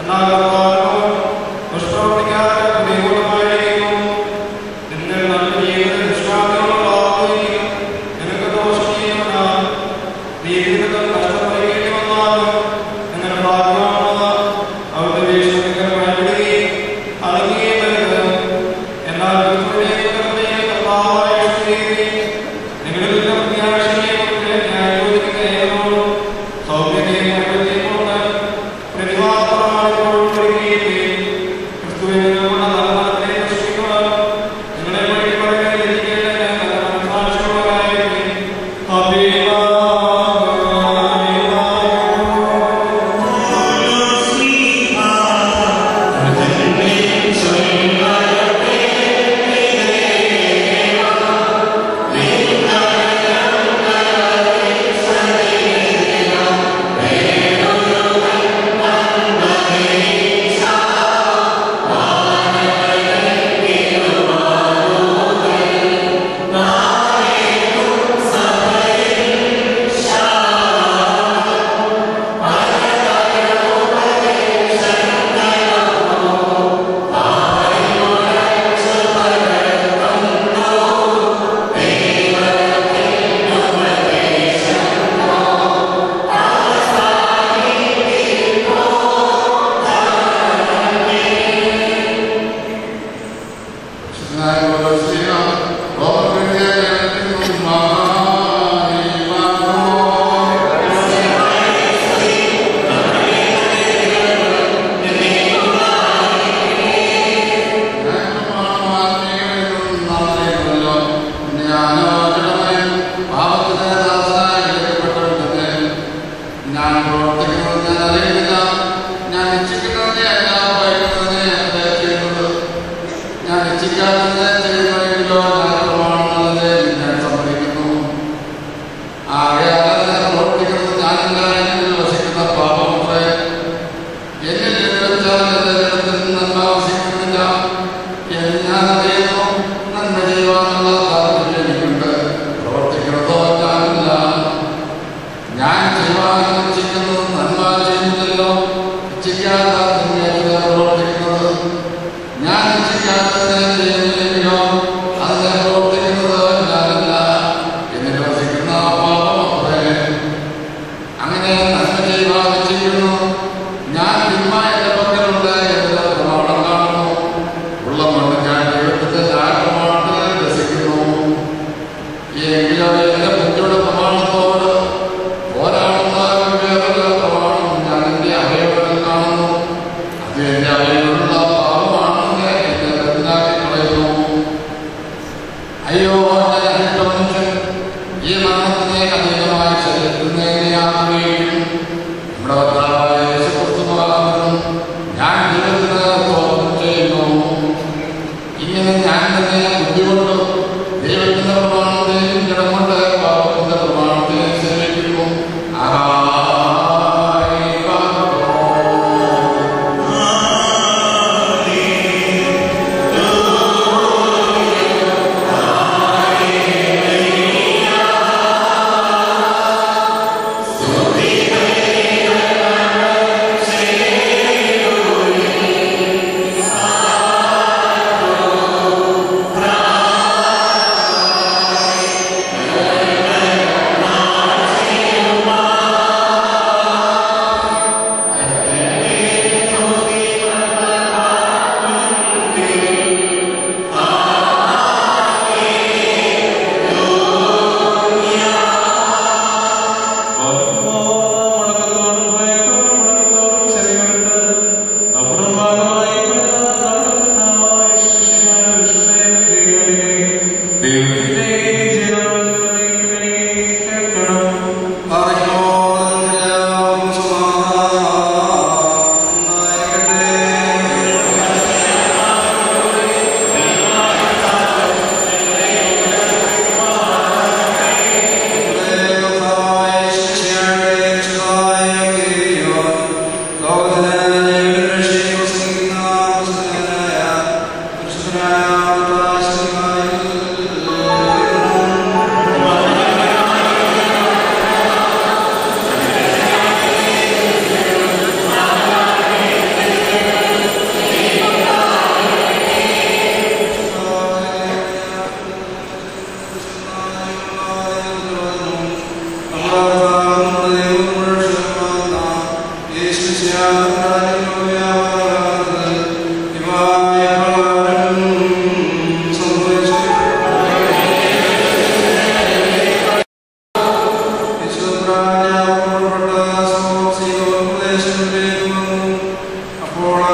ഞാൻ പ്രവർത്തിക്കുന്നത് ഞാൻ അറിയുന്നില്ല ഞാൻ ഇച്ഛിക്കുന്നതിനെ അല്ല വൈകുന്നതിനെ അല്ല ചെയ്യുന്നത് ഞാൻ ഇച്ഛിക്കാത്തതിനെ ചെയ്യുന്നതെങ്കിലോ ഞാൻ പ്രമാണങ്ങളെ ഞാൻ സമ്മതിക്കുന്നു ആകയാൽ ഞാൻ പ്രവർത്തിക്കുന്നത് ഞാനല്ല എന്നിൽ വസിക്കുന്ന പാപമത്രേ എന്നിൽ ജനിച്ചാൽ എന്റെ ജനത്തിൽ നന്മ വസിക്കുന്നില്ല എന്ന് ഞാൻ അറിയുന്നു നന്മ ചെയ്യുവാനുള്ള താല്പര്യം എനിക്കുണ്ട് പ്രവർത്തിക്കുന്നതോ ഞാനല്ല ഞാൻ ചെയ്യുവാൻ ഇച്ഛിക്കുന്നത് നന്മ ചെയ്യുന്നില്ലല്ലോ ഇച്ഛിക്കാത്ത തിന്മയല്ല പ്രവർത്തിക്കുന്നത് ഞാൻ ഇച്ഛിക്കാത്തതിനെ ചെയ്യുന്നില്ലെങ്കിലോ അതിനെ പ്രവർത്തിക്കുന്നത് ഞാനല്ല എന്നിൽ വസിക്കുന്ന പാപമത്രേ അങ്ങനെ നന്മ ചെയ്യുവാൻ ഇച്ഛിക്കുന്നു ഞാൻ തിന്മ എന്റെ പക്കലുണ്ട് എന്ന് പ്രമാണം കാണുന്നു ഉള്ള മണ്ണ് ഞാൻ ദൈവത്തിന്റെ പ്രമാണത്തിൽ രസിക്കുന്നു എങ്കിലോ എന്റെ ബുദ്ധിയുടെ പ്രമാണത്തോട് പോരാടുന്ന വേറൊരു പ്രമാണം ഞാൻ എന്റെ അവയവത്തിൽ കാണുന്നു അത് എന്റെ അവയവമുള്ള പാപമാണെന്ന് എന്നെ മനസ്സിലാക്കി കളയുന്നു അയ്യോ ഞാൻ അഹിത മനുഷ്യൻ ഈ മരണത്തിനെ അധികമായി ശരീരത്തിനെയാകുകയും നമ്മുടെ ഭർത്താവായ യേശുക്രിസ്തുവാകുന്നു ഞാൻ ദൈവത്തിന് സ്തോത്രം ചെയ്യുന്നു ഇങ്ങനെ ഞാൻ തന്നെ ബുദ്ധികൊണ്ട് ദൈവത്തിന്റെ പ്രമാണത്തെയും ജനങ്ങളുടെ പാപത്തിന്റെ പ്രമാണത്തെയും സേവിക്കുന്നു ആഹായി പാപോ.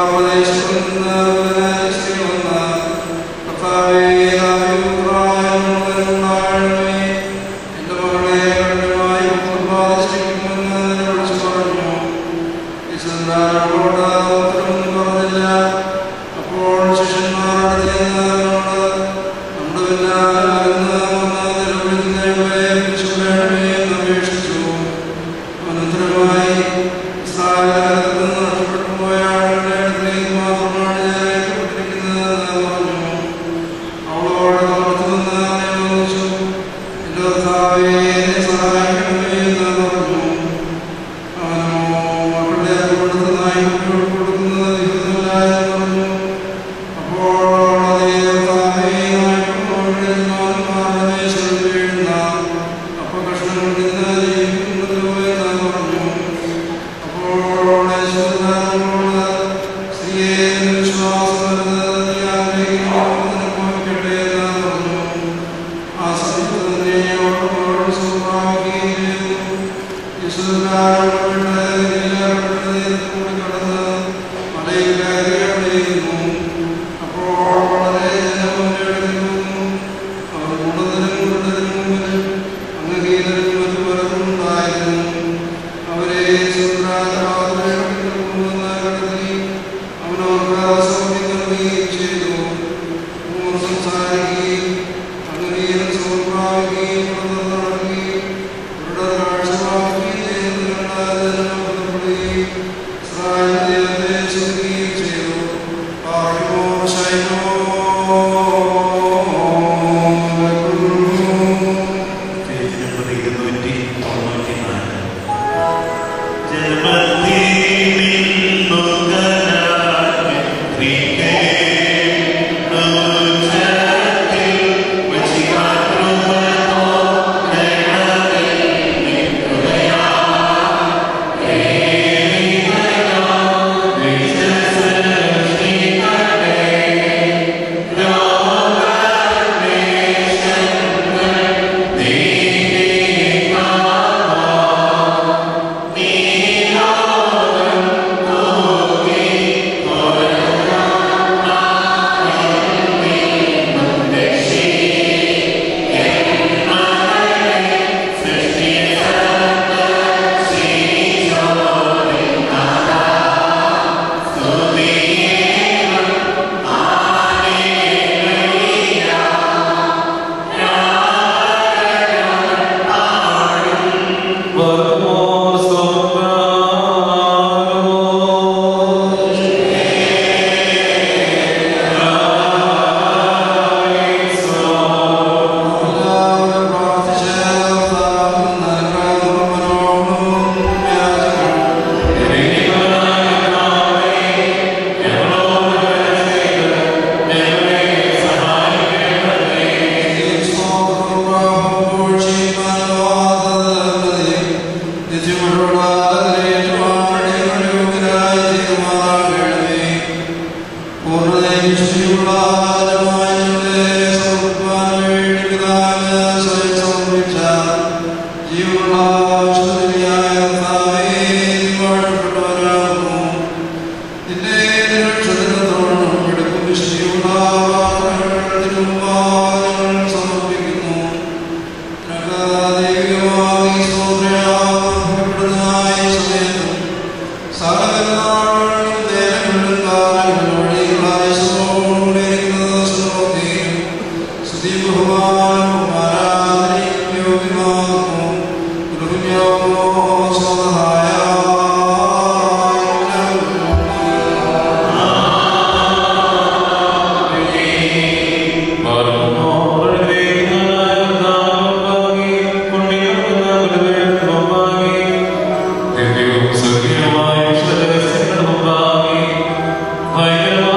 ദിവ്യവും സ്വർഗീയമായ വിശുദ്ധ രഹസ്യങ്ങളുടെ മുമ്പാകെ ഭയങ്കരമായ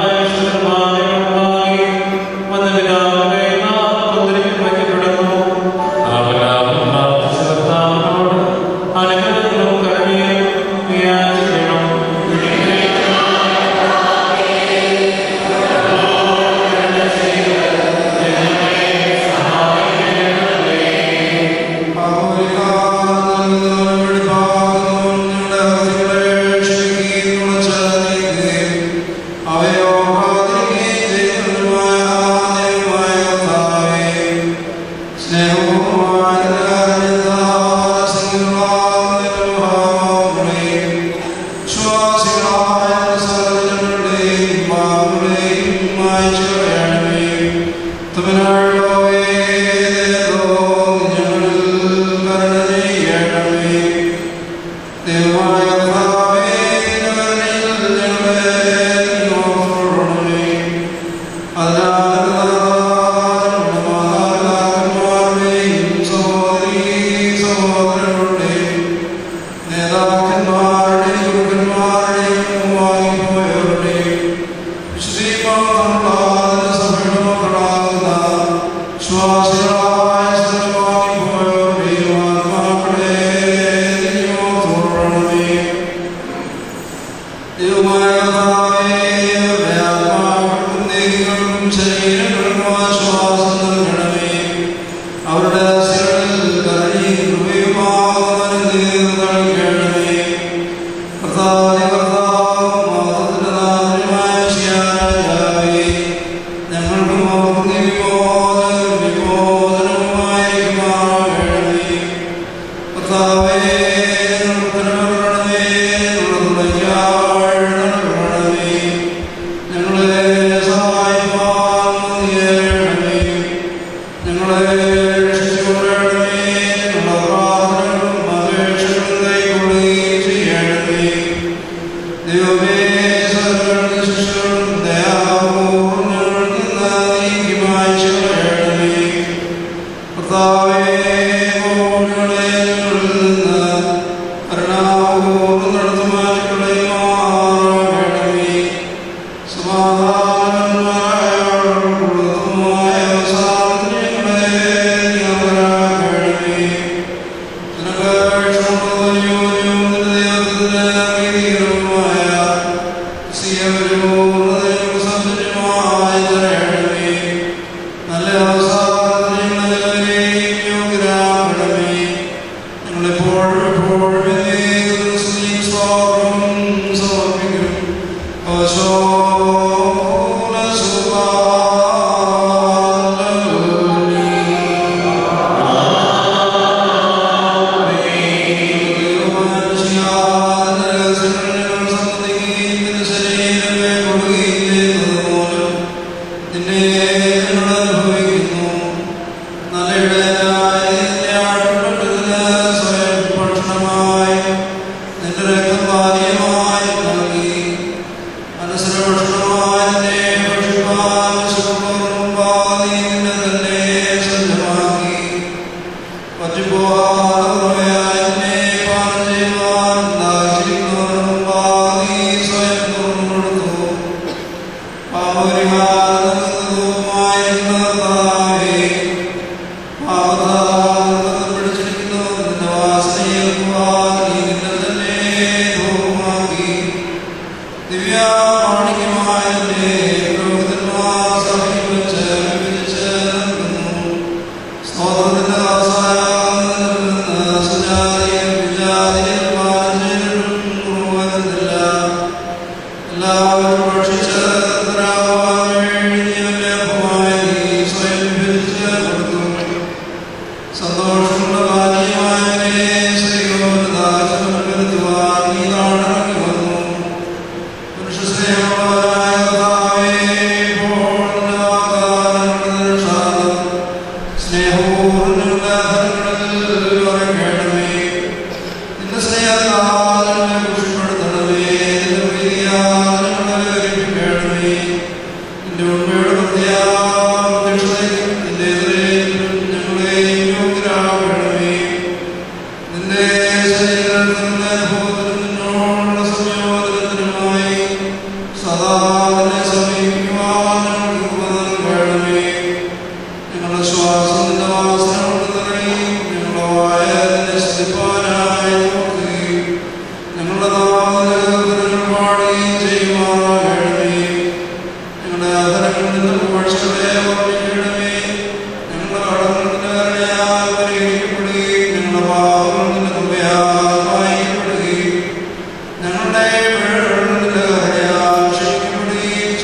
ഞങ്ങളുടെ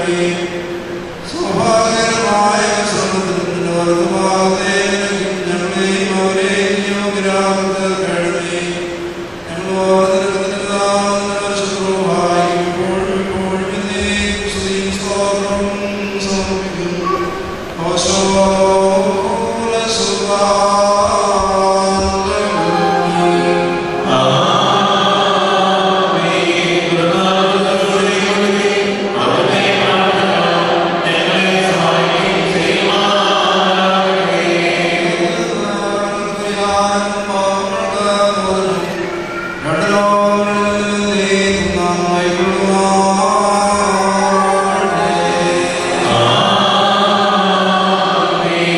Amen.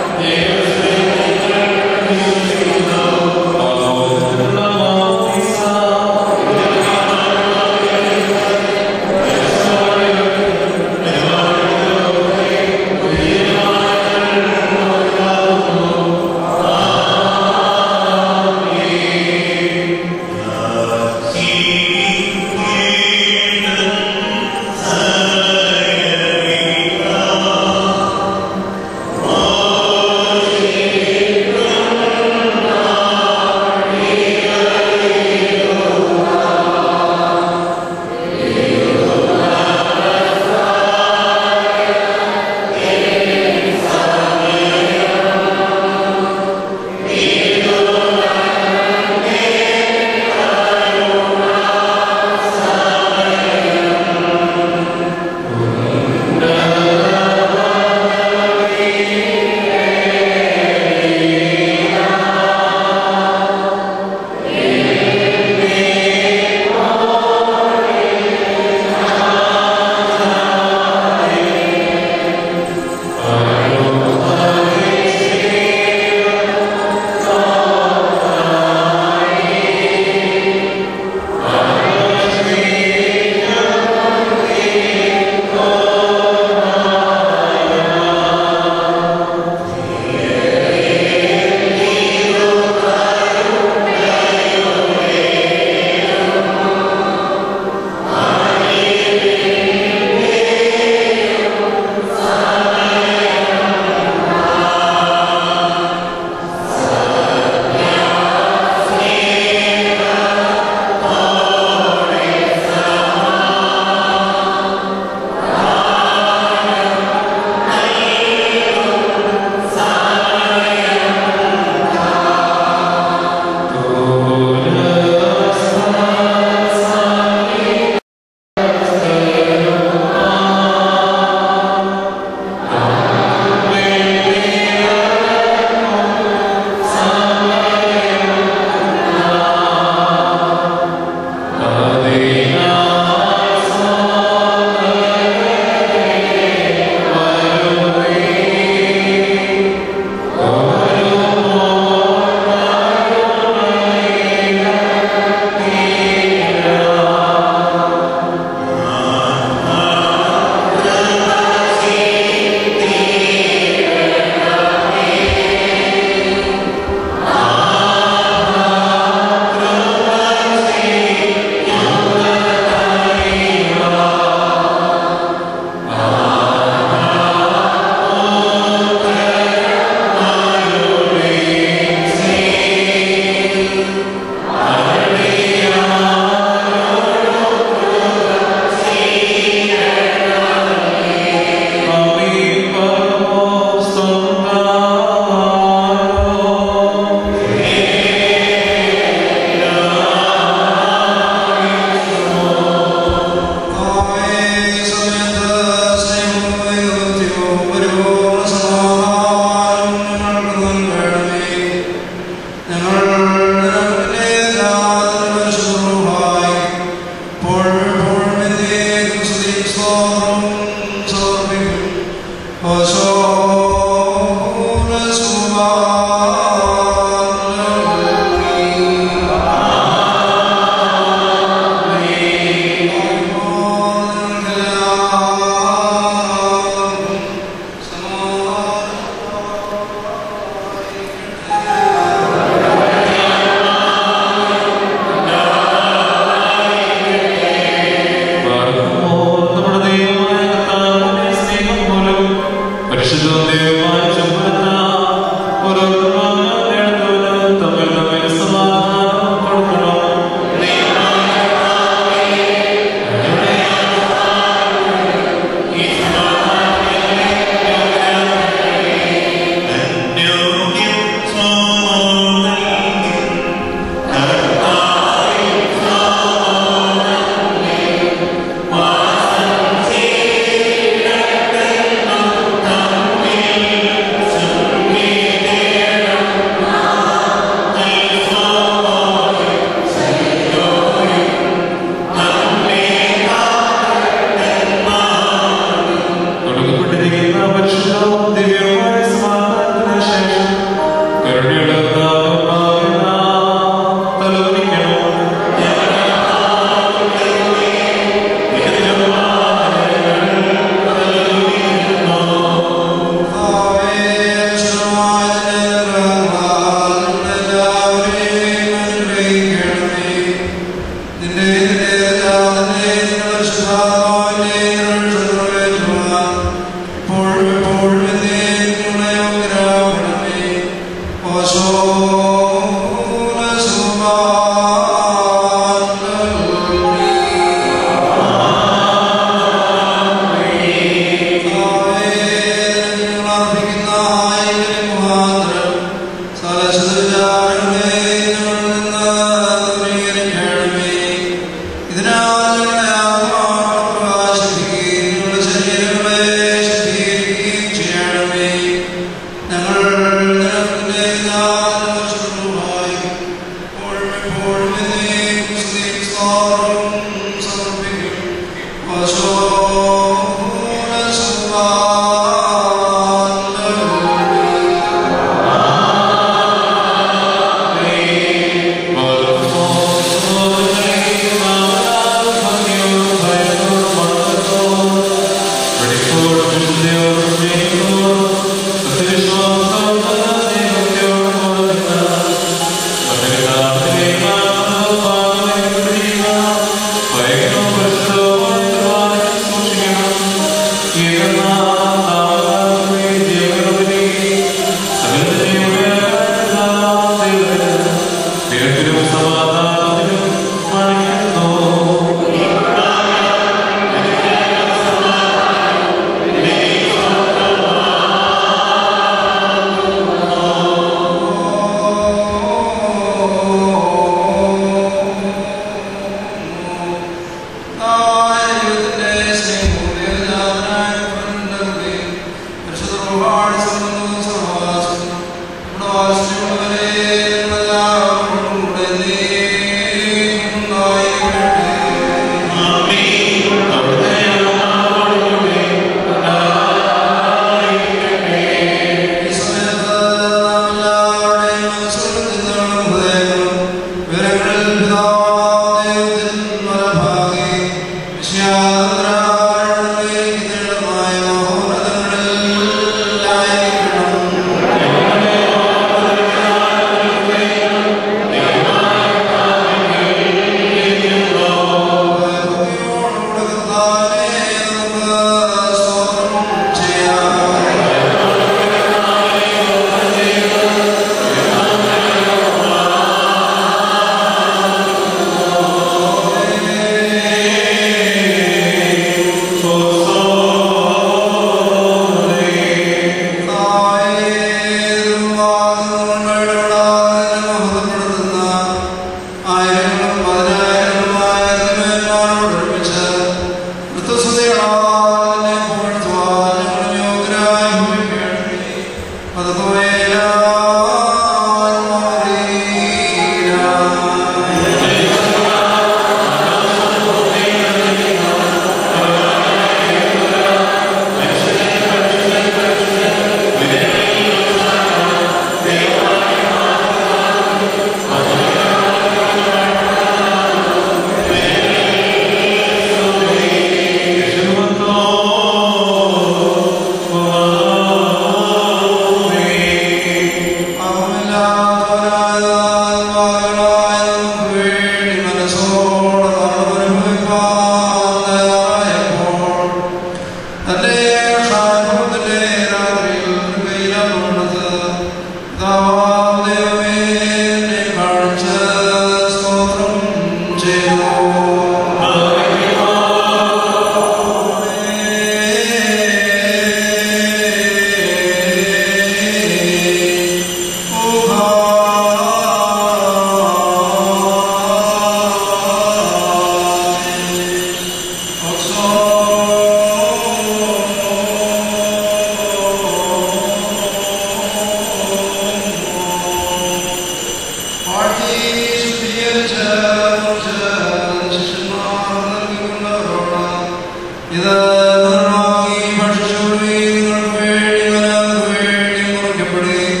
ഇത് നിർവാഹി ഭക്ഷിച്ചുകൊള്ളുകയും നിങ്ങൾക്ക് വേണ്ടി വരാർക്ക് വേണ്ടി മുറിക്കപ്പെടുകയും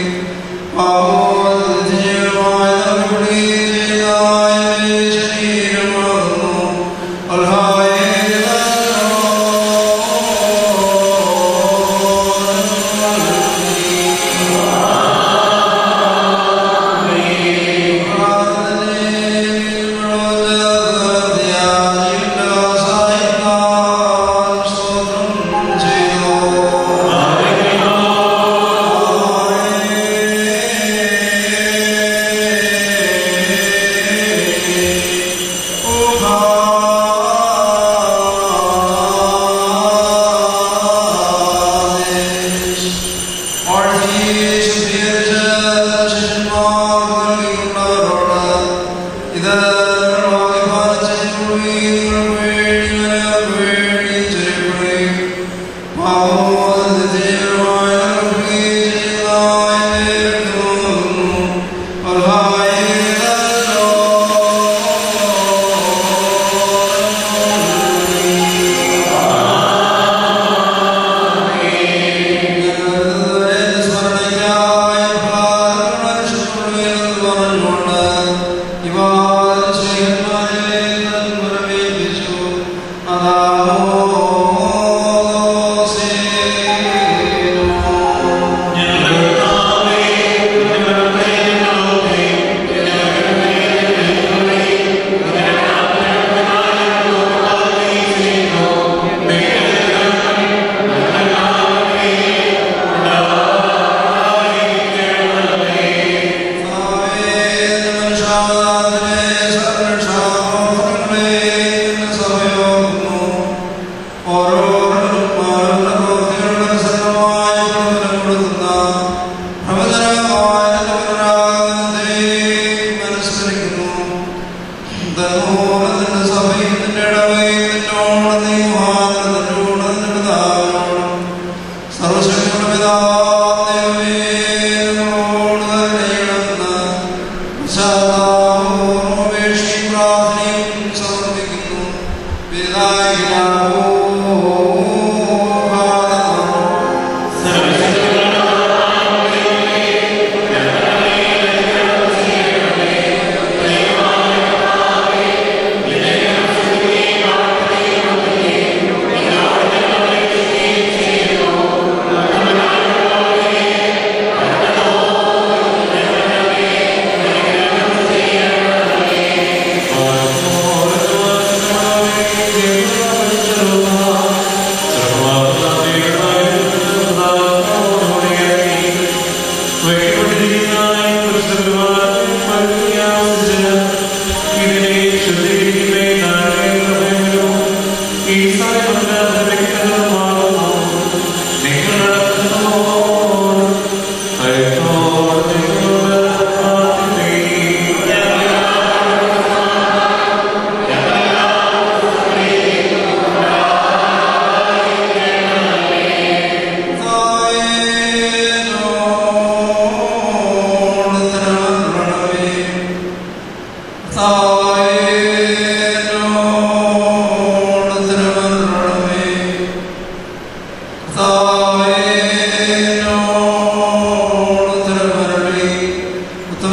പാപോജീവമായ നൽകപ്പെടുകയും ചെയ്യുന്ന എൻ്റെ ശരീരമാകുന്നു ഇത് Amen.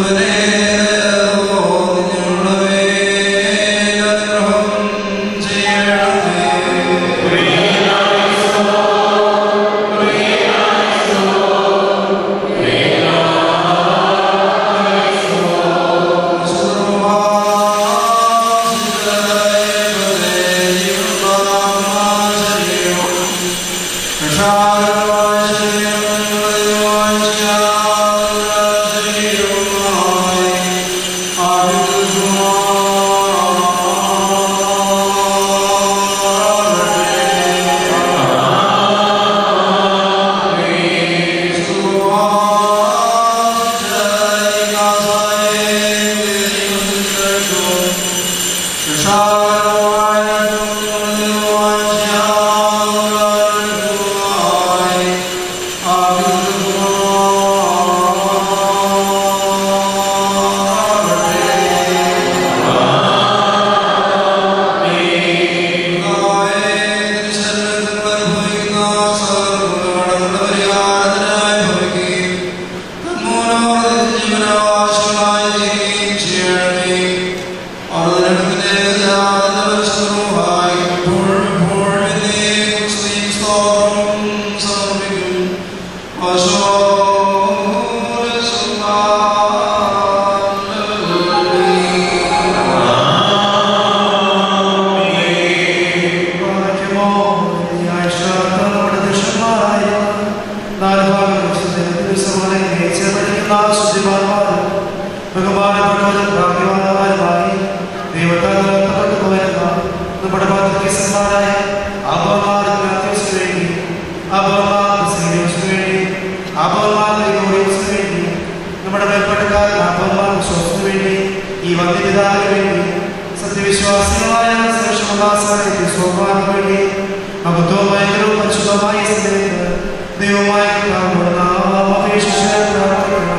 ബഹുമാനപ്പെട്ടവരും ഭാഗ്യവാന്മാരുമായി ദൈവത്താൽ നടത്തപ്പെട്ടു പോയിരുന്ന നമ്മുടെ പാത്രക്കേസന്മാരായ അബോമാർ മാത്യൂസിന് വേണ്ടി അബോമാർ സീനിയോസിന് വേണ്ടി അബോമാർ ഗ്രിഗോറിയസിന് വേണ്ടി നമ്മുടെ മേൽപ്പെട്ടക്കാരൻ അബോമാർ വിശ്വാസത്തിന് വേണ്ടി ഈ വന്ധ്യപിതാവിന് വേണ്ടി സത്യവിശ്വാസികളായ ശ്രേഷ്ഠമുള്ള സോമാർക്ക് വേണ്ടി മഹത്വവും ഭയങ്കരവും പരിശുദ്ധമായ ഈ സമയത്ത് ദൈവമായ കർത്താവിനോട് നാം അപേക്ഷിച്ച് പ്രാർത്ഥിക്കണം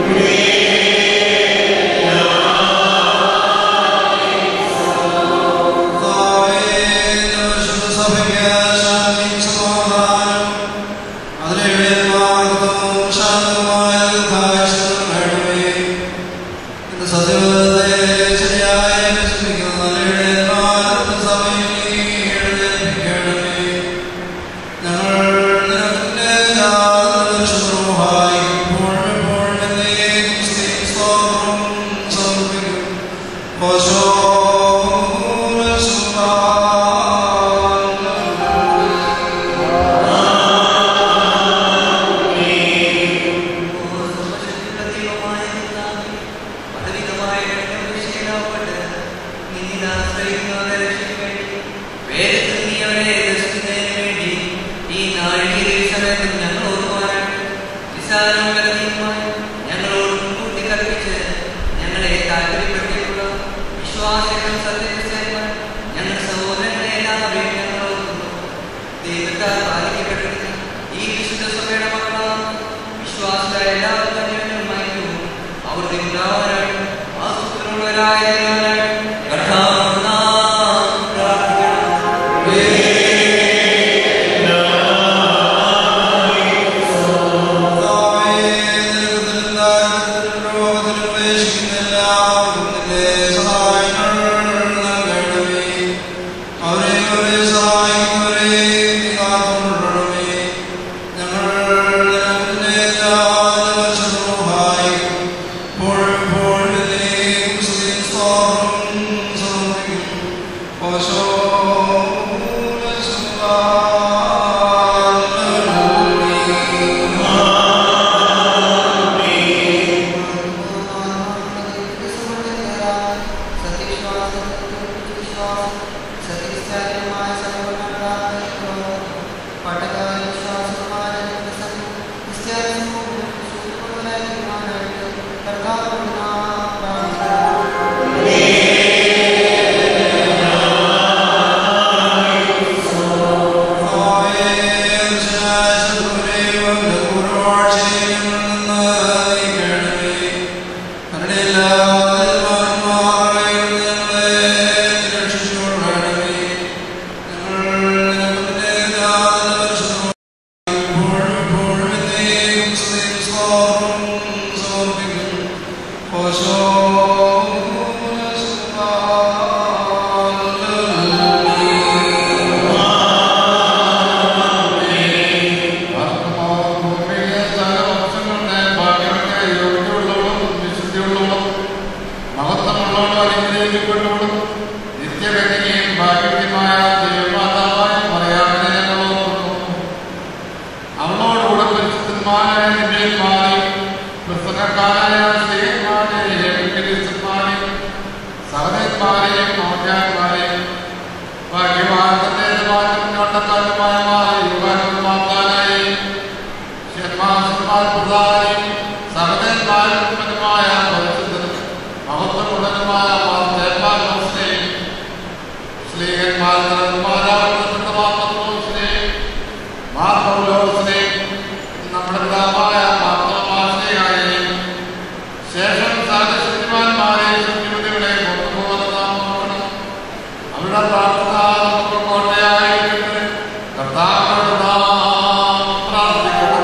ഞങ്ങളെ താല്പര്യപ്പെടുത്തിയിട്ടുള്ള വിശ്വാസികളും സത്യനിശ്ചയങ്ങൾ ഞങ്ങളുടെ സഹോദരങ്ങളെ എല്ലാവരെയും ഞങ്ങൾ ഓർക്കുന്നു ദൈവത്താൽ പാലിക്കപ്പെട്ടിരുന്ന ഈ വിശുദ്ധ സഭയുടെ മക്കളാണ് വിശ്വാസികളായ എല്ലാവരും തന്നെയും മയക്കും അവരുടെ ഉണ്ടാവാനായിട്ടും ആസൂത്രണമുള്ളവരായ ദൈവനായിട്ടും കർത്താവിനോട് നാം പ്രാർത്ഥിക്കണം Oh അവളോടുകൂടെ പരിശുദ്ധന്മാരെ നിന്മേൽമാരെ പ്രസംഗക്കാരായ സ്ത്രീയന്മാരെയും ക്രിസ്തന്മാരെയും സഹോദരന്മാരെയും മോചാന്മാരെയും ഭാഗ്യവാനത്തിന്റെ മുന്നോട്ടക്കാരുമായ യുവാനന്മാരെയും ഷന്മാസന്മാർ പ്രധാനെയും സഹോദരന്മാരുമായ പരിശുദ്ധനും മഹത്വമുള്ളതുമായ മാർത്തേന്മാരെയും സ്ത്രീകന്മാരാകപ്പെട്ട മാർത്തോസിനെയും മാർപ്പൗലോസിനെയും നമ്മുടെ പിതാവായ മാർത്തോമാസിനെയും ശേഷം സാഹചര്യന്മാരെയും ശക്തിമതികളെ കൊണ്ടുപോകുന്ന അവരുടെ പ്രാർത്ഥന നമുക്ക് കോട്ടയായിരിക്കട്ടെ കർത്താവിനോട് നാം പ്രാർത്ഥിക്കണം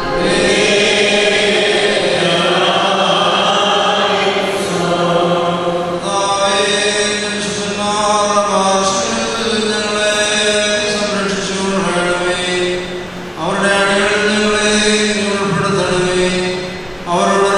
അവരുടെ അടികളിൽ ഞങ്ങളെ നീ ഉൾപ്പെടുത്തണമേ അവരുടെ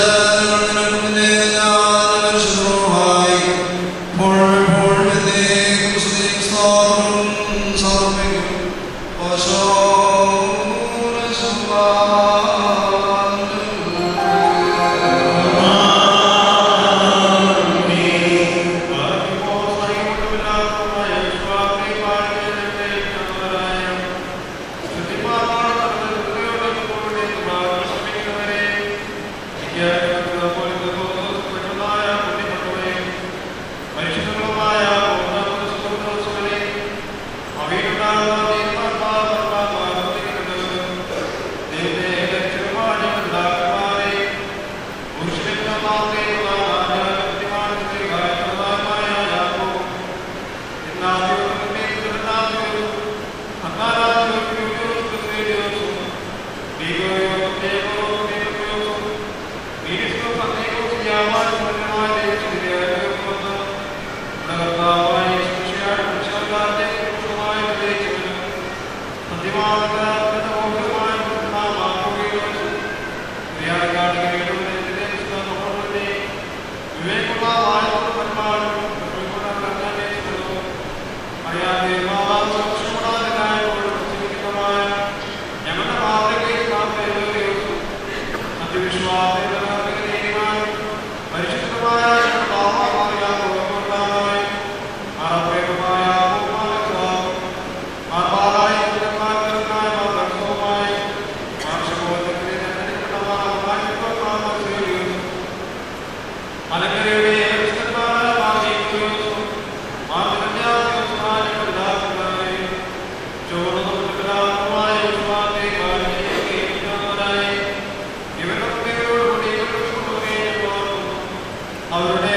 അവരുടെ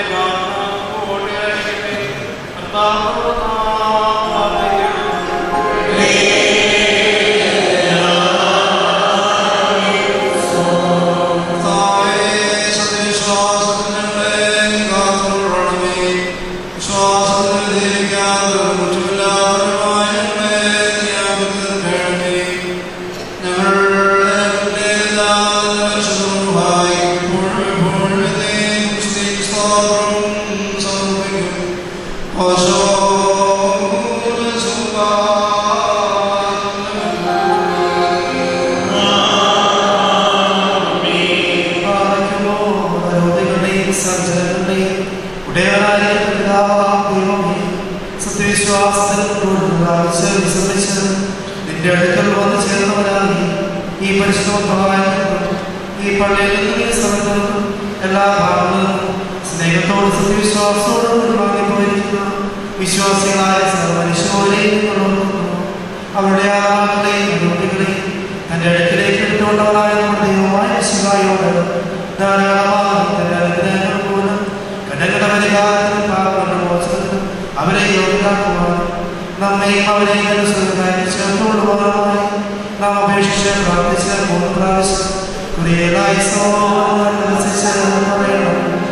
നിന്റെ അടുക്കൽ വന്ന് ചേർന്നവരായി ഈ പരിശുദ്ധമായ ഈ പള്ളിയിൽ നിന്ന് ഈ സ്ഥലത്ത് എല്ലാ ഭാഗങ്ങളും സ്നേഹത്തോടും സത്യവിശ്വാസത്തോടും വാങ്ങിപ്പോയിരിക്കുന്ന വിശ്വാസികളായ സർവമനുഷ്യരെയും അവരുടെ ആത്മാക്കളെയും രോഗികളെയും തന്റെ അടുക്കിലേക്ക് എടുത്തുകൊണ്ടവരായ നമ്മുടെ ദൈവമായ ശിവായോട് ധാരാളമായി തന്റെ അനുഗ്രഹങ്ങൾ മൂലം കടകട പരിഹാരത്തിനും പാപങ്ങളുടെ മോചനത്തിനും അവരെ യോഗ്യരാക്കുവാൻ നമ്മയും അവരെയും അനുസൃതമായി ചേർത്തുകൊള്ളുവാനായി നാം അപേക്ഷിച്ച് പ്രാർത്ഥിച്ച മൂന്ന് പ്രാവശ്യം കുറിയലായി സോമനം പറയണം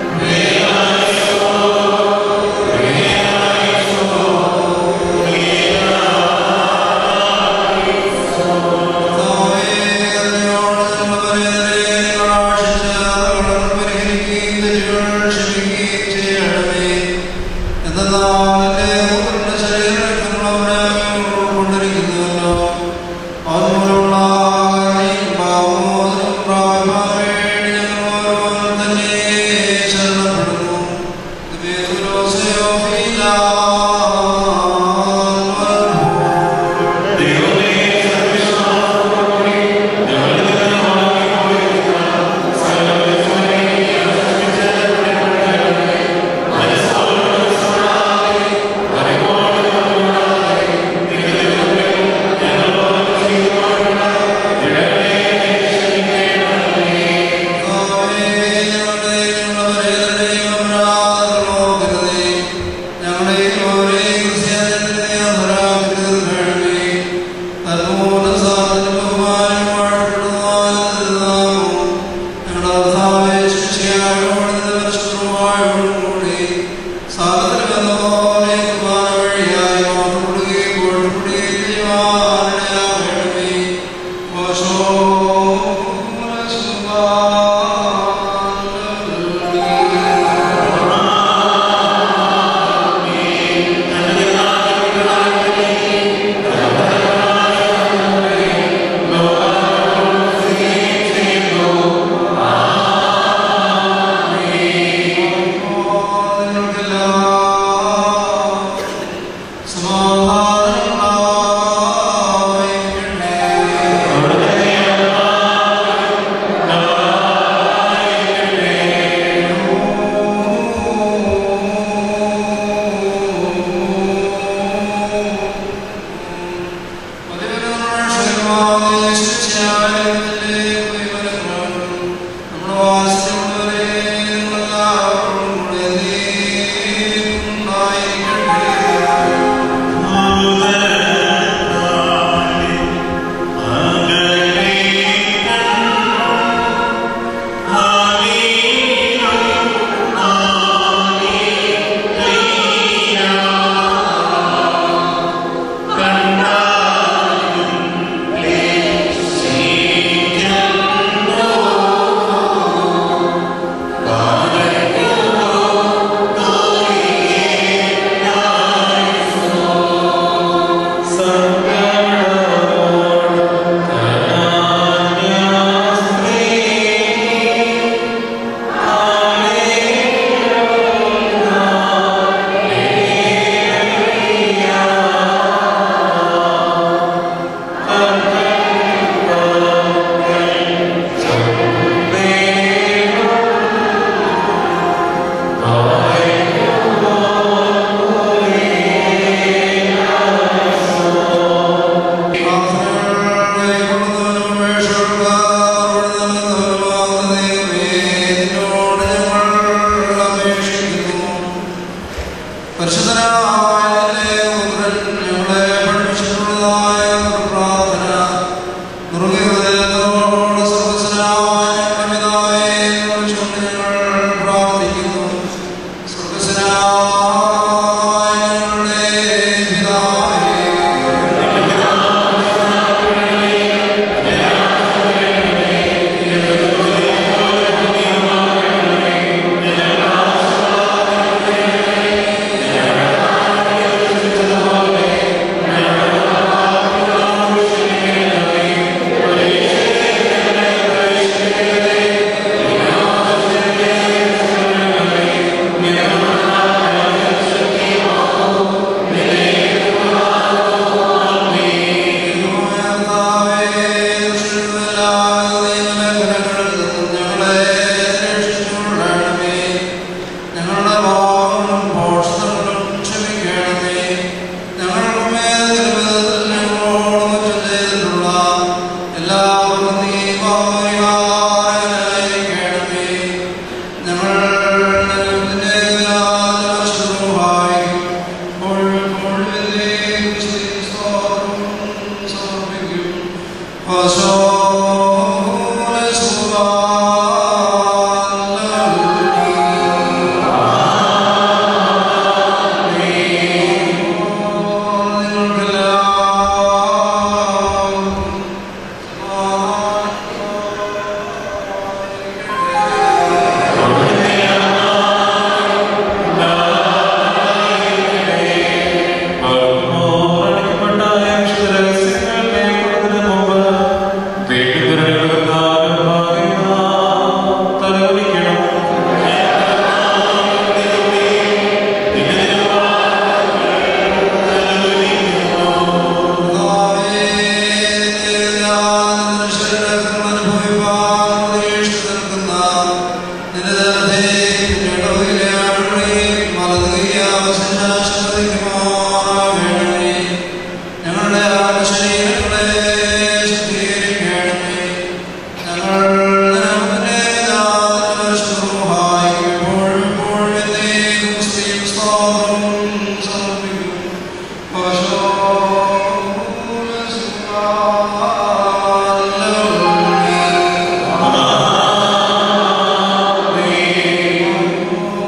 ും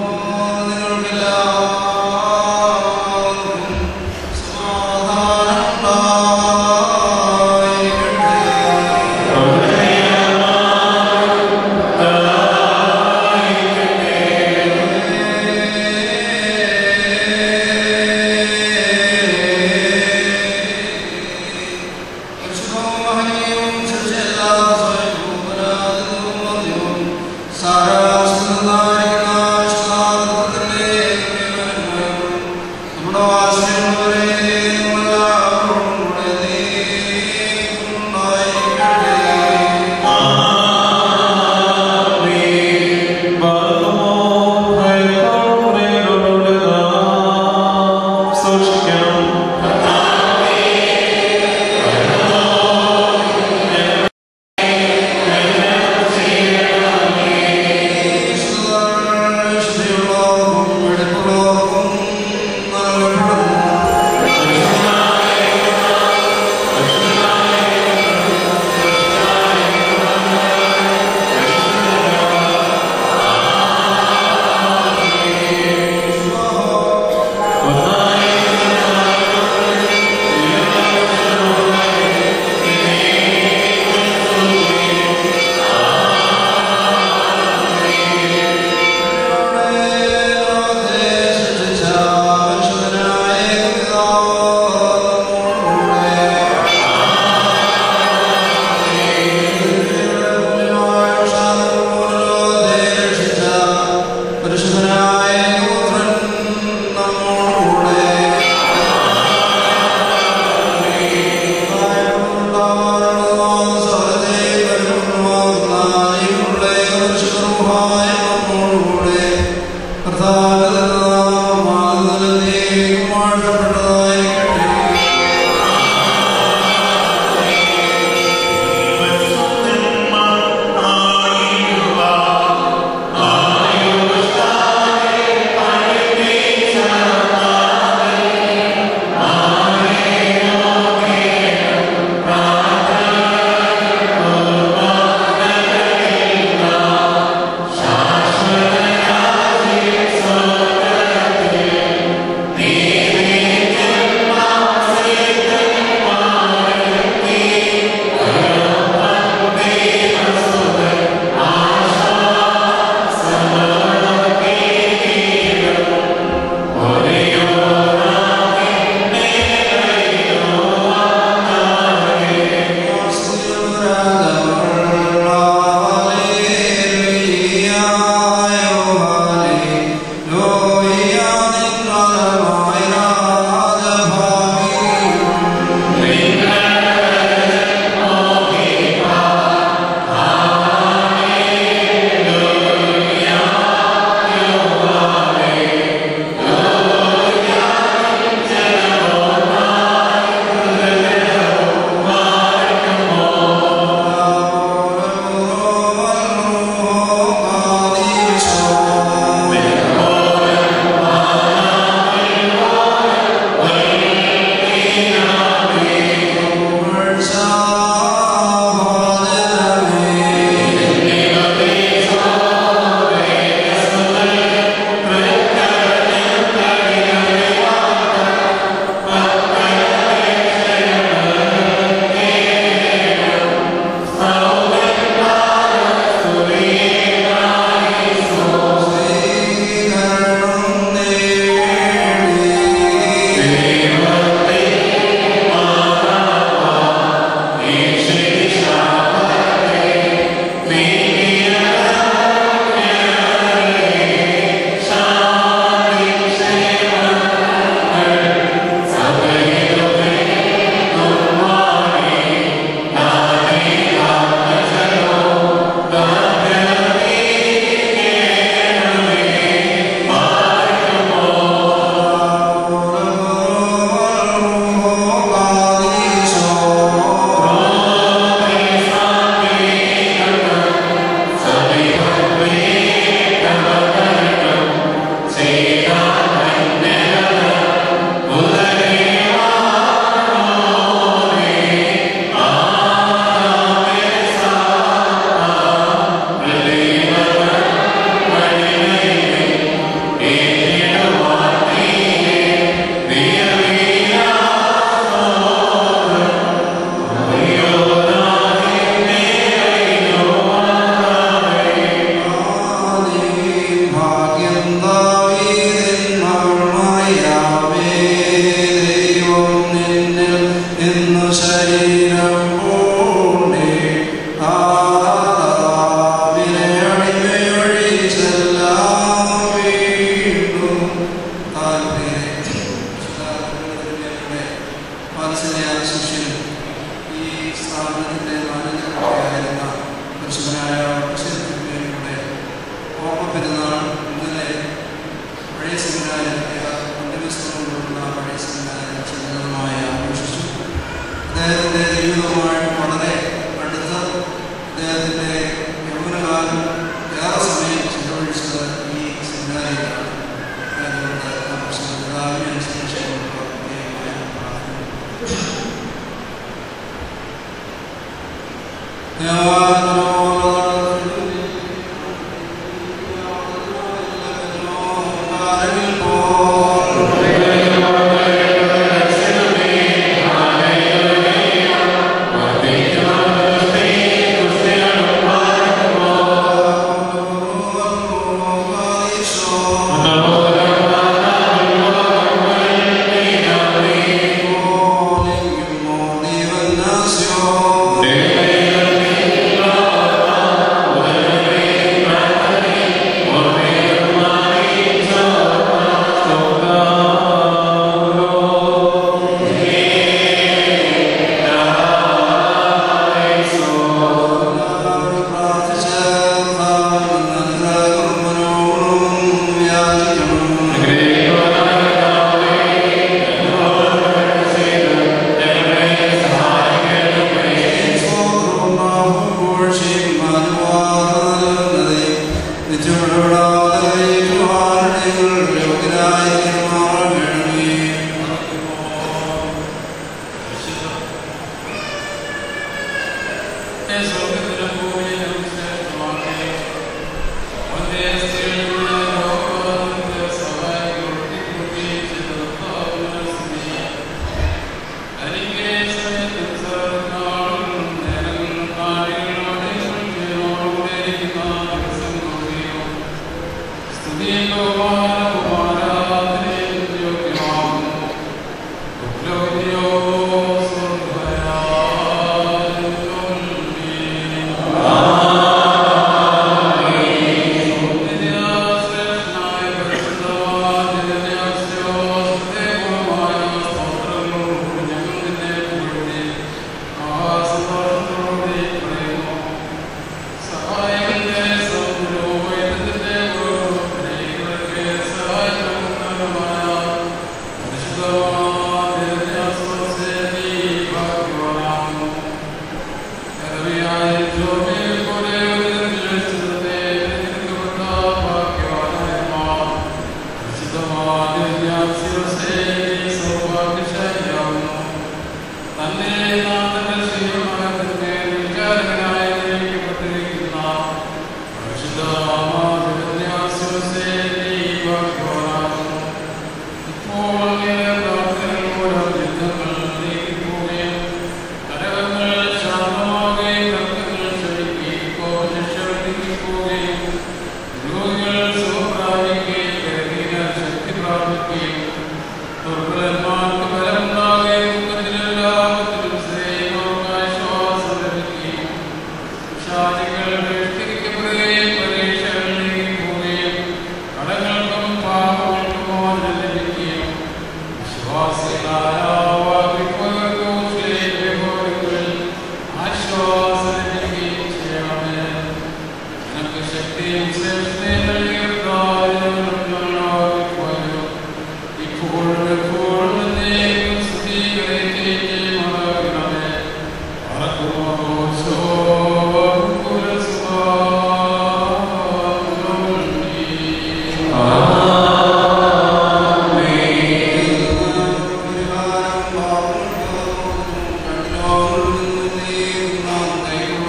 ശാശ്വത അദ്ദേഹത്തിൻ്റെ ജീവിതവുമായിട്ട് വളരെ അടുത്ത് അദ്ദേഹത്തിൻ്റെ യൗവനകാലം ഏറെ സമയം ചിലവഴിച്ചത് ഈ സെമിനാരിയിലാണ് അതുകൊണ്ട് ആ പ്രശ്നത്തിലാവിനെ അനുസരിച്ച് നമുക്ക് പ്രത്യേകമായ പ്രാർത്ഥന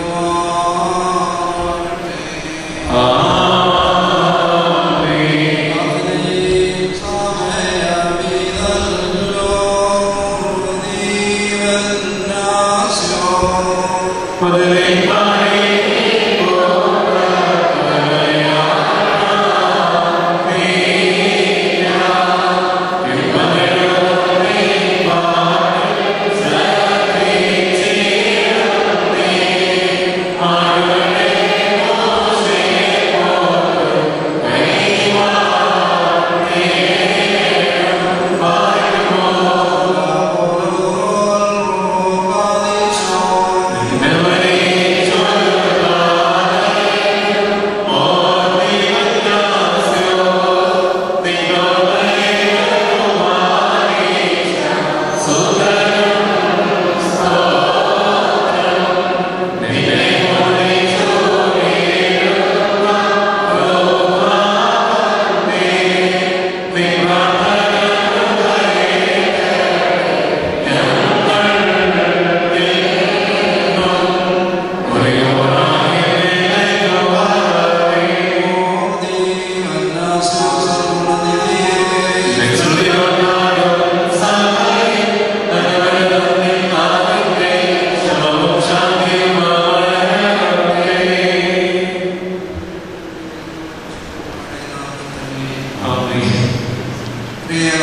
Amen.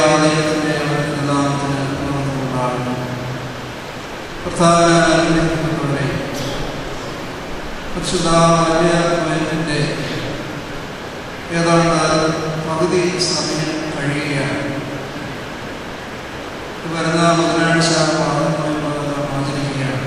ദൈവത്തിന്റെ നാമത്തിന് ഉണ്ടാകുന്നു പ്രധാനപ്പെട്ടവരെ പരിശുദ്ധ വൈദ്യന്റെ ഏതാണ്ട് പകുതി സമയം കഴിയുകയാണ് വരുന്ന ബുധനാഴ്ച പാദമായി ആചരിക്കുകയാണ്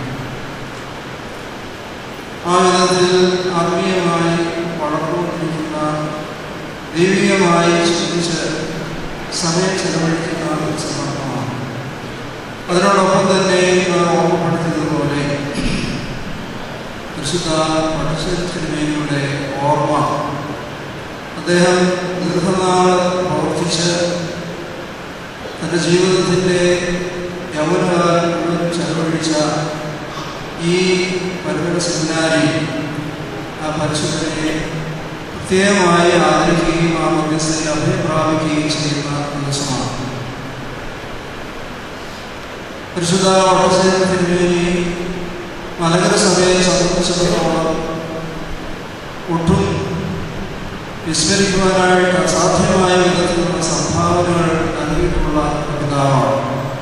ആ വിധത്തിൽ ആത്മീയമായി വളർന്നുകൊണ്ടിരിക്കുന്ന ദൈവികമായി ചിന്തിച്ച് സമയം ചെലവഴിക്കുന്ന ഒരു സന്ദർഭമാണ് അതിനോടൊപ്പം തന്നെ നാം ഓർമ്മപ്പെടുത്തിയതുപോലെ പരിശുദ്ധ പടശ്ശേരിയുടെ ഓർമ്മ അദ്ദേഹം ദീർഘനാൾ പ്രവർത്തിച്ച് തൻ്റെ ജീവിതത്തിൻ്റെ യൗവനകാലം മുഴുവൻ ചെലവഴിച്ച ഈ പരിമല സെമിനാരി ആ പരിശുദ്ധനെ പ്രത്യേകമായി ആദരിക്കുകയും ആ മധ്യസ്ഥയെ അഭയം പ്രാപിക്കുകയും ചെയ്യുന്ന ദിവസമാണ് പരിശുദ്ധ വടശ്ശേരത്തിന് മലകര സഭയെ സംബന്ധിച്ചിടത്തോളം ഒട്ടും വിസ്മരിക്കുവാനായിട്ട് അസാധ്യമായ വിധത്തിലുള്ള സംഭാവനകൾ നൽകിയിട്ടുള്ള പിതാവാണ്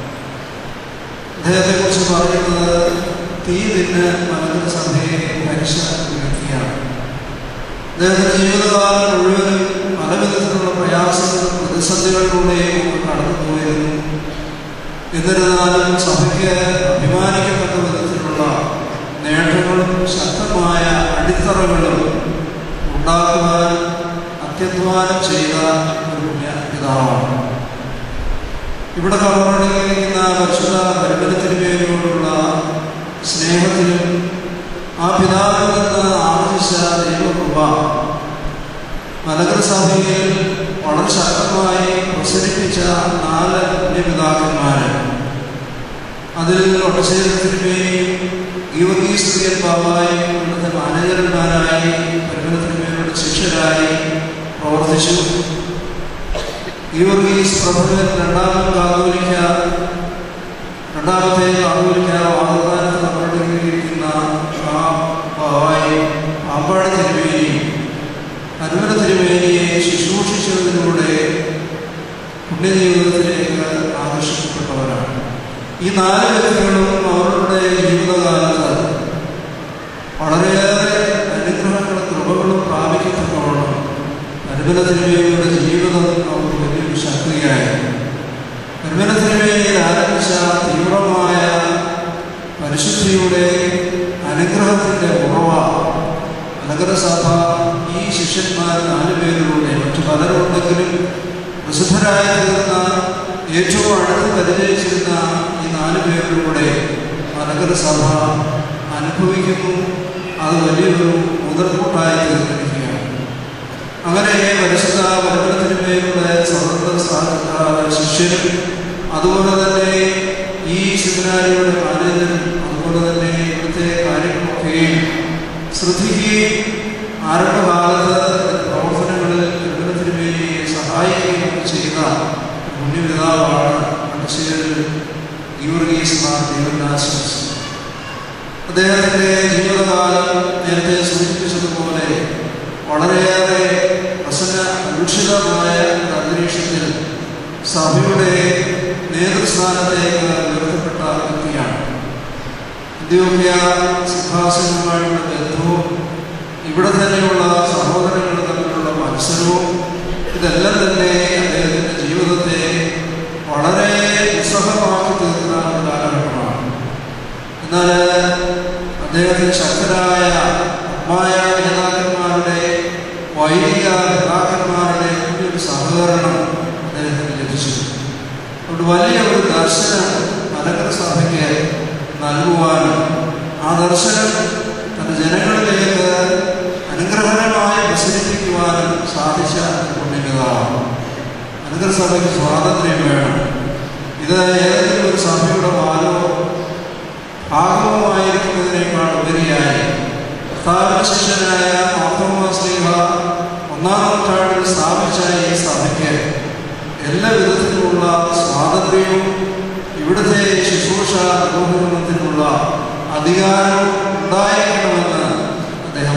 അദ്ദേഹത്തെക്കുറിച്ച് പറയുന്നത് തീ തിന്ന് മലകര സഭയെ ഭരിച്ച ഒരു വ്യക്തിയാണ് അദ്ദേഹത്തിന്റെ ജീവിതകാലം മുഴുവനും പല വിധത്തിലുള്ള പ്രയാസങ്ങളും പ്രതിസന്ധികളിലൂടെയും കടന്നു പോയിരുന്നു എന്നിരുന്നാലും സഭയ്ക്ക് അഭിമാനിക്കത്തക്ക വിധത്തിലുള്ള നേട്ടങ്ങളും ശക്തമായ അടിത്തറകളും ഉണ്ടാക്കുവാൻ അത്യധ്വാനം ചെയ്ത ഒരു പുണ്യ പിതാവാണ് ഇവിടെ കവർന്നിരിക്കുന്ന പരിശുദ്ധ പരിമലത്തിന് പേരിനോടുള്ള സ്നേഹത്തിലും ആ പിതാവിൽ നിന്ന് ആർജിച്ച ദൈവകൃപ മലകര സഭയിൽ വളരെ ശക്തമായി പ്രസരിപ്പിച്ച നാല് പുണ്യപിതാക്കന്മാര് അതിൽ ഒട്ടശേരത്തിനുമേയും ഗീവർഗീസ്ത്രീയൻ ബാബായി ഇവിടുത്തെ മാനേജർമാരായി പരിമലത്തിനുമേരുടെ ശിഷ്യരായി പ്രവർത്തിച്ചു ഗീവർഗീസ് പ്രഭുവൻ രണ്ടാമത് കാതോലിക്ക രണ്ടാമത്തെ കാതോലിക്ക വാഗ്ദാനത്തിൽ നമ്മളിരിക്കുന്ന ആ ബാബായി പാമ്പാട് തിരുമേനി അരുമല തിരുമേനിയെ ശുശ്രൂഷിച്ചതിലൂടെ പുണ്യജീവിതത്തിലേക്ക് ആകർഷിക്കപ്പെട്ടവരാണ് ഈ നാല് വ്യക്തികളും അവരുടെ ജീവിതകാലത്ത് വളരെയേറെ അനുഗ്രഹങ്ങളും കൃപകളും പ്രാപിക്കത്തക്കവണ്ണം അരുമല തിരുമേനിയുടെ ജീവിതം അവർക്ക് വലിയൊരു ശക്തിയായി അരുമല തിരുമേനിയിൽ ആരംഭിച്ച തീവ്രമായ പരിശുദ്ധിയുടെ അനുഗ്രഹത്തിൻ്റെ ഉറവ നഗരസഭ ഈ ശിഷ്യന്മാർ നാലുപേരിലൂടെ മറ്റു പലരുണ്ടെങ്കിലും പ്രസിദ്ധരായി തീർന്ന ഏറ്റവും അടുത്ത് പരിചയിച്ചിരുന്ന ഈ നാല് പേരിലൂടെ നഗരസഭ അനുഭവിക്കുന്നു അത് വലിയൊരു മുതൽക്കൂട്ടായി തീർന്നിരിക്കുകയാണ് അങ്ങനെ പരിശുദ്ധ പരമ്പരത്തിനുമേലുള്ള സ്വതന്ത്ര ശിഷ്യനും അതുപോലെ തന്നെ ഈ സെമിനാരിയുടെ മാനേജരും അതുപോലെ തന്നെ ഇവിടുത്തെ കാര്യങ്ങളൊക്കെയും ശ്രദ്ധിക്കുകയും ആരംഭകാലത്ത് പ്രവർത്തനങ്ങളിൽ നിർമ്മിതത്തിന് വേണ്ടി സഹായിക്കുകയും ചെയ്ത പുണ്യപിതാവാണ് മനുഷ്യരിൽ യൂർഗീസ് മാർ ദേവനാശംസ് അദ്ദേഹത്തിൻ്റെ ജീവിതകാലം നേരത്തെ സൂചിപ്പിച്ചതുപോലെ വളരെയേറെ പ്രസന്ന കലുഷിതമായ ഒരു അന്തരീക്ഷത്തിൽ സഭയുടെ നേതൃസ്ഥാനത്തേക്ക് ഉയർത്തപ്പെട്ട വ്യക്തിയാണ് ഇന്ത്യോപ്യ സിംഹാസനവുമായുള്ള ബന്ധവും ഇവിടെ തന്നെയുള്ള സഹോദരങ്ങൾ തമ്മിലുള്ള മത്സരവും ഇതെല്ലാം തന്നെ അദ്ദേഹത്തിൻ്റെ ജീവിതത്തെ വളരെ നിസ്സഹമാക്കി തീർന്ന ഒരു കാലഘട്ടമാണ് എന്നാൽ അദ്ദേഹത്തിന് ശക്തരായ അമ്മായ നേതാക്കന്മാരുടെ വൈദിക നേതാക്കന്മാരുടെ വലിയൊരു സഹകരണം അദ്ദേഹത്തിന് ലഭിച്ചു അതുകൊണ്ട് വലിയ ഒരു ദർശനം മലക്കര സഭയ്ക്ക് നൽകുവാനും ആ ദർശനം തൻ്റെ ജനങ്ങളിലേക്ക് അനുഗ്രഹകരമായി പ്രസരിപ്പിക്കുവാനും സാധിച്ച പുണ്യപിതാവാണ് അനുഗ്രഹ സഭയ്ക്ക് സ്വാതന്ത്ര്യം വേണം ഇത് ഏതെങ്കിലും ഒരു സഭയുടെ വാലോ ഭാഗവുമായിരിക്കുന്നതിനേക്കാൾ ഉപരിയായി കർത്താവിന്റെ ശിഷ്യനായ മാർത്തോമാസ്ലീഹ ഒന്നാം നൂറ്റാണ്ടിൽ സ്ഥാപിച്ച ഈ സഭയ്ക്ക് എല്ലാ വിധത്തിലുമുള്ള സ്വാതന്ത്ര്യവും ഇവിടുത്തെ ശുശ്രൂഷ നിർവഹണത്തിനുള്ള അധികാരവും ഉണ്ടായിരിക്കണമെന്ന് അദ്ദേഹം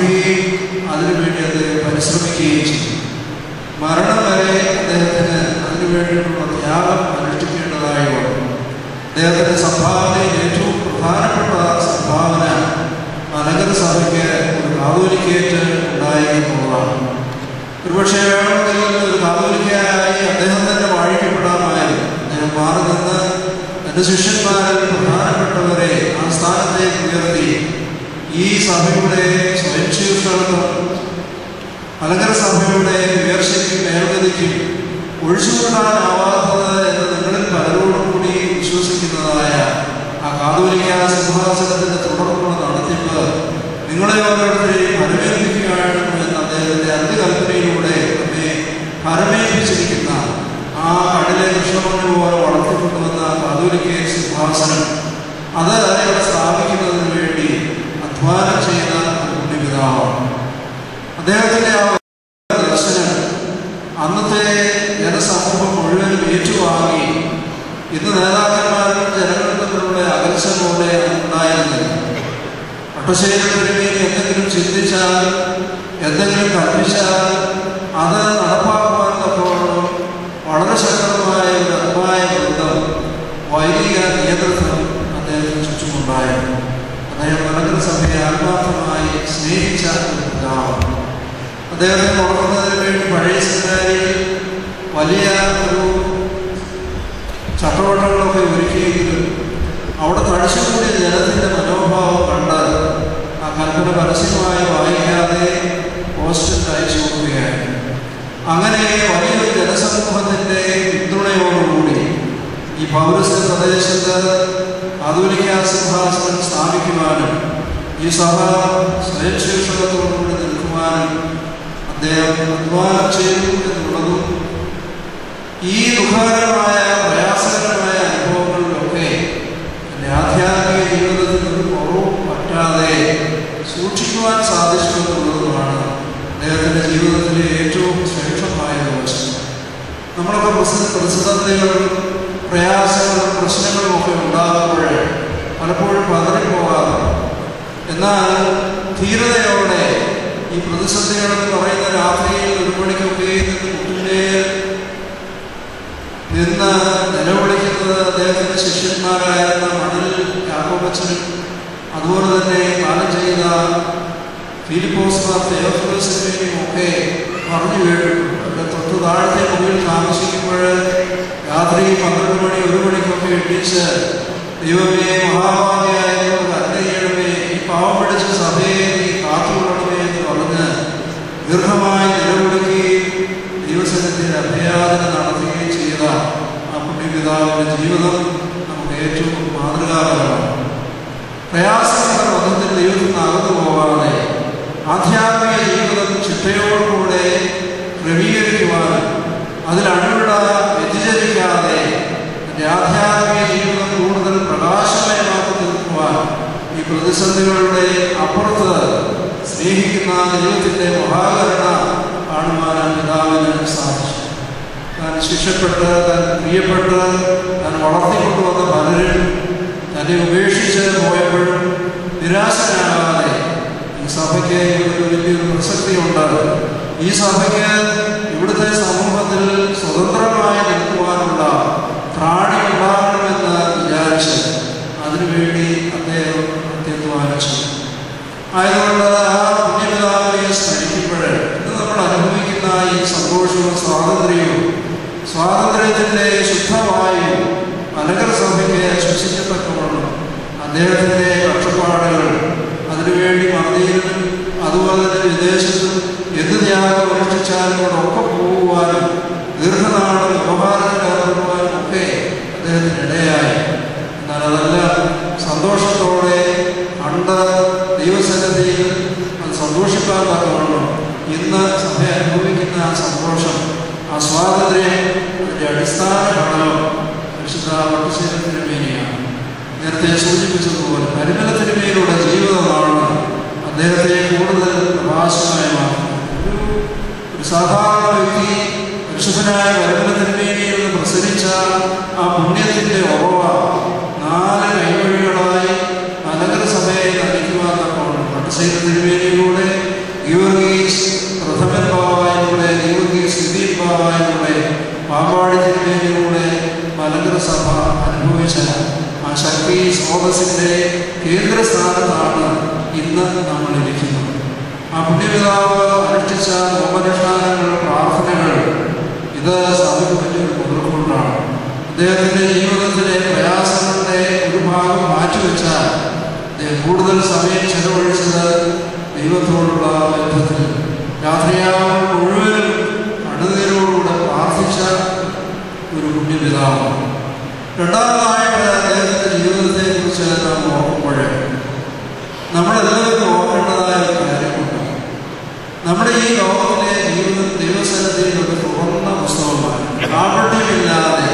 ആഗ്രഹിക്കുകയും അതിനുവേണ്ടി അദ്ദേഹം പരിശ്രമിക്കുകയും ചെയ്തു മരണം വരെ അദ്ദേഹത്തിന് അത് ജനത്തിന് വേണ്ടിയിട്ടുള്ള ത്യാഗം അനുഷ്ഠിക്കേണ്ടതായി വന്നു അദ്ദേഹത്തിൻ്റെ സംഭാവനയിൽ ഏറ്റവും പ്രധാനപ്പെട്ട സംഭാവന മലങ്കര സഭയ്ക്ക് ഒരു കാതോലിക്കേറ്റ് ഉണ്ടായി എന്നുള്ളതാണ് ഒരുപക്ഷെ വേണമെങ്കിൽ ഒരു കാതോലിക്കയായി അദ്ദേഹം തന്നെ വാഴിക്കപ്പെടാമായിരുന്നു അദ്ദേഹം മാറി നിന്ന് തൻ്റെ ശിഷ്യന്മാരിൽ പ്രധാനപ്പെട്ടവരെ ആ സ്ഥാനത്തേക്ക് ഉയർത്തി ഈ സഭയുടെ സ്വയംശീർഷത്വം മലങ്കര സഭയുടെ ഉയർച്ചയ്ക്കും മേൽഗതിക്കും ഒഴിച്ചുകൂടാനാവാത്തത് എന്ന് നിങ്ങളിൽ പലരോടും കൂടി വിശ്വസിക്കുന്നതായ ആ കാതോലിക്ക സിംഹാസനത്തിന്റെ തുടർന്നുള്ള നടത്തിപ്പ് നിങ്ങളെ ഓരോരുത്തരെയും പരമേൽപ്പിക്കുകയായിരുന്നു എന്ന് അദ്ദേഹത്തിന്റെ അന്ത്യകൽപ്പനയിലൂടെ നമ്മെ പരമേൽപ്പിച്ചിരിക്കുന്ന ആ കടലെ കൃഷ്ണമണ്ണി പോലെ വളർത്തിക്കൊണ്ടുവന്ന കാതോലിക്ക സിംഹാസനം അത് ഇവിടെ സ്ഥാപിക്കുന്നതിന് വേണ്ടി അധ്വാനം ചെയ്ത ഒരു പുണ്യപിതാവാണ് അദ്ദേഹത്തിന്റെ ആ ദർശനം അന്നത്തെ ജനസമൂഹം മുഴുവനും ഏറ്റുവാങ്ങി ഇന്ന് നേതാക്കന്മാരും ജനങ്ങളും തമ്മിലുള്ള അകൽച്ച പോലെ ഉണ്ടായിരുന്നില്ല പട്ടശ്ശേരി തിരുമേനി എന്തെങ്കിലും ചിന്തിച്ചാൽ എന്തെങ്കിലും കൽപ്പിച്ചാൽ അത് നടപ്പാക്കുവാൻ തക്കോളം വളരെ ശക്തമായ ഒരു അഭിപ്രായ ബന്ധം വൈദിക നിയന്ത്രണം അദ്ദേഹത്തിന് ചുറ്റുമുണ്ടായിരുന്നു അദ്ദേഹം മലങ്കര സഭയെ ആത്മാർത്ഥമായി സ്നേഹിച്ച ഒരു പിതാവാണ് അദ്ദേഹത്തെ വളർത്തുന്നതിന് വേണ്ടി പഴയ സെമിനാരിയിൽ വലിയ ഒരു ചട്ടവട്ടങ്ങളൊക്കെ ഒരുക്കിയെങ്കിലും അവിടെ തടിച്ചുകൂടിയ ജനത്തിൻ്റെ മനോഭാവം കണ്ട് ആ കൽപ്പന പരസ്യമായി വായിക്കാതെ പോസ്റ്റിൽ അയച്ചു കൊടുക്കുകയായിരുന്നു അങ്ങനെ വലിയൊരു ജനസമൂഹത്തിൻ്റെ പിന്തുണയോടുകൂടി ഈ പൗരസ്ത്യ പ്രദേശത്ത് ആധുനിക സിംഹാസനം സ്ഥാപിക്കുവാനും ഈ സഭ സ്വയംശീർഷകത്തോടുകൂടി നിൽക്കുവാനും അദ്ദേഹം അധ്വാനം ചെയ്തു എന്നുള്ളതും ഈ ദുഃഖകരമായ പ്രയാസകരമായ അനുഭവങ്ങളിലൊക്കെ എൻ്റെ ആധ്യാത്മിക ജീവിതത്തിൽ ഒരു കുറവും പറ്റാതെ സൂക്ഷിക്കുവാൻ സാധിച്ചു എന്നുള്ളതുമാണ് അദ്ദേഹത്തിൻ്റെ ജീവിതത്തിലെ ഏറ്റവും ശ്രേഷ്ഠമായ ഒരു വശം നമ്മളൊക്കെ പ്രസിദ്ധ പ്രതിസന്ധികളും പ്രയാസങ്ങളും പ്രശ്നങ്ങളും ഒക്കെ ഉണ്ടാകുമ്പോൾ പലപ്പോഴും പതറിപ്പോകാറുണ്ട് എന്നാൽ ധീരതയോടെ ഈ പ്രതിസന്ധികളെന്ന് പറയുന്ന രാത്രിയിൽ ഒരു മണിക്കൊക്കെ നിന്ന് കുട്ടിയെ നിന്ന് നിലവിളിക്കുന്നത് അദ്ദേഹത്തിൻ്റെ ശിഷ്യന്മാരായിരുന്ന മണൽ യാക്കോബച്ചനും അതുപോലെ തന്നെ കാലം ചെയ്ത ഫിലിപ്പോസ് മാർ തെയോഫിലോസിനെയും ഒക്കെ പറഞ്ഞു കേട്ടിട്ടുണ്ട് അവരുടെ തൊട്ട് താഴത്തെ മുറിയിൽ താമസിക്കുമ്പോൾ രാത്രി പന്ത്രണ്ട് മണി ഒരു മണിക്കൊക്കെ എണീച്ച് ദൈവമേ മഹാഭാഗ്യായതോട് കരുണ ചെയ്യണമേ ഈ പാവം പിടിച്ച സഭയെ നീ കാത്തുകൊള്ളണമേ എന്ന് പറഞ്ഞ് ദീർഘമായി നിലവിളിക്കുകയും ദൈവസനത്തിൽ അഭയാദന നടത്തുകയും ചെയ്ത ആ പുണ്യപിതാവിൻ്റെ ജീവിതം നമുക്ക് ഏറ്റവും മാതൃകാപരമാണ് പ്രയാസങ്ങളുടെ ബന്ധത്തിൽ ദൈവത്തിൽ നിന്ന് അകന്നു പോകാതെ ആധ്യാത്മിക ജീവിതം ചിട്ടയോടുകൂടെ ക്രമീകരിക്കുവാനും അതിൽ അണിവിട വ്യതിചരിക്കാതെ എൻ്റെ ആധ്യാത്മിക ജീവിതം കൂടുതൽ പ്രകാശമയമാക്കി തീർക്കുവാൻ ഈ പ്രതിസന്ധികളുടെ അപ്പുറത്ത് സ്നേഹിക്കുന്ന ദൈവത്തിൻ്റെ മഹാകരുണ കാണുവാൻ ആ പിതാവിന് സാധിച്ചു താൻ ശിക്ഷപ്പെട്ട് താൻ പ്രിയപ്പെട്ട് താൻ വളർത്തിക്കൊണ്ടുവന്ന പലരും തന്നെ ഉപേക്ഷിച്ച് പോയപ്പോഴും നിരാശനാകാതെ ഈ സഭയ്ക്ക് ഒരു വലിയൊരു പ്രസക്തിയുണ്ട് ഈ സഭയ്ക്ക് ഇവിടുത്തെ സമൂഹത്തിൽ സ്വതന്ത്രമായി നിൽക്കുവാനുള്ള ത്രാണി ഉണ്ടാകണമെന്ന് വിചാരിച്ച് അതിനുവേണ്ടി അദ്ദേഹം അത്യധ്വാനിച്ചു ആയതുകൊണ്ട് ആ പുണ്യപിതാവിനെ സ്മരിക്കുമ്പോൾ ഇന്ന് നമ്മൾ അനുഭവിക്കുന്ന ഈ സന്തോഷവും സ്വാതന്ത്ര്യവും സ്വാതന്ത്ര്യത്തിൻ്റെ ശുദ്ധവായു മലകര സഭയ്ക്ക് ശ്വസിക്കത്തക്കവണ്ണം അദ്ദേഹത്തിൻ്റെ കഷ്ടപ്പാടുകൾ അതിനുവേണ്ടി മന്ദിയിലും അതുപോലെ തന്നെ വിദേശത്തും എന്ത് ത്യാഗം അനുഷ്ഠിച്ചാലും കൂടെ ഒക്കെ പോകുവാനും ദീർഘനാൾ വ്യവഹാരത്തിൽ ഏർപ്പെടുവാനും ഒക്കെ അദ്ദേഹത്തിന് ഇടയായി എന്നാൽ അതെല്ലാം സന്തോഷത്തോടെ കണ്ട് ദൈവസന്നിധിയിൽ അത് സന്തോഷിക്കാൻ തക്കവണ്ണം ഇന്ന് സഭ അനുഭവിക്കുന്ന ആ സന്തോഷം ആ സ്വാതന്ത്ര്യം അതിൻ്റെ അടിസ്ഥാന ഘടകം വിശുദ്ധ പട്ടുശീല തിരുമേനിയാണ് നേരത്തെ സൂചിപ്പിച്ചതുപോലെ പരിമല തിരുമേനിയുടെ ജീവിതമാണ് അദ്ദേഹത്തെ കൂടുതൽ പ്രകാശമയമാക്കുന്നത് ഒരു ഒരു സാധാരണ വ്യക്തി പരിശുദ്ധനായ പരിമല തിരുമേനിയിൽ നിന്ന് പ്രസരിച്ച ആ പുണ്യത്തിൻ്റെ ഉറവ നാല് കൈവഴികളായി മലങ്കര സഭയെ നയിക്കുവാൻ തക്കോണം പട്ടുശീല തിരുമേനിയിലൂടെ ഗീവർഗീസ് പ്രഥമൻ ബാവായിലൂടെ ഗീവർഗീസ് സ്ഥിതി ബാവായിലൂടെ പാമ്പാടി സ്രോതസ്സിൻ്റെ കേന്ദ്ര സ്ഥാനത്താണ് ഇന്ന് നമ്മൾ ഇരിക്കുന്നത് ആ പുണ്യപിതാവ് അനുഷ്ഠിച്ച നോമനുഷ്ഠാനങ്ങൾ പ്രാർത്ഥനകൾ ഇത് സഭയ്ക്ക് വലിയൊരു മുതൽക്കൊണ്ടാണ് അദ്ദേഹത്തിൻ്റെ ജീവിതത്തിലെ പ്രയാസങ്ങളുടെ ഒരു ഭാഗം മാറ്റിവെച്ചാൽ അദ്ദേഹം കൂടുതൽ സമയം ചെലവഴിച്ചത് ദൈവത്തോടുള്ള ബന്ധത്തിൽ രാത്രിയാകുമ്പോൾ മുഴുവനും കണ്ണുനീരോടുകൂടെ പ്രാർത്ഥിച്ച ഒരു പുണ്യപിതാവാണ് രണ്ടാമതായിട്ട് അദ്ദേഹത്തിൻ്റെ ജീവിതത്തെക്കുറിച്ച് നാം ഓർക്കുമ്പോൾ നമ്മളെല്ലാവരും ഓർക്കേണ്ടതായ ഒരു കാര്യമുണ്ട് നമ്മുടെ ഈ ലോകത്തിലെ ജീവിതം ദൈവസ്ഥലത്തിൽ ഒരു തുറന്ന പുസ്തകമാണ് കാപട്യമില്ലാതെ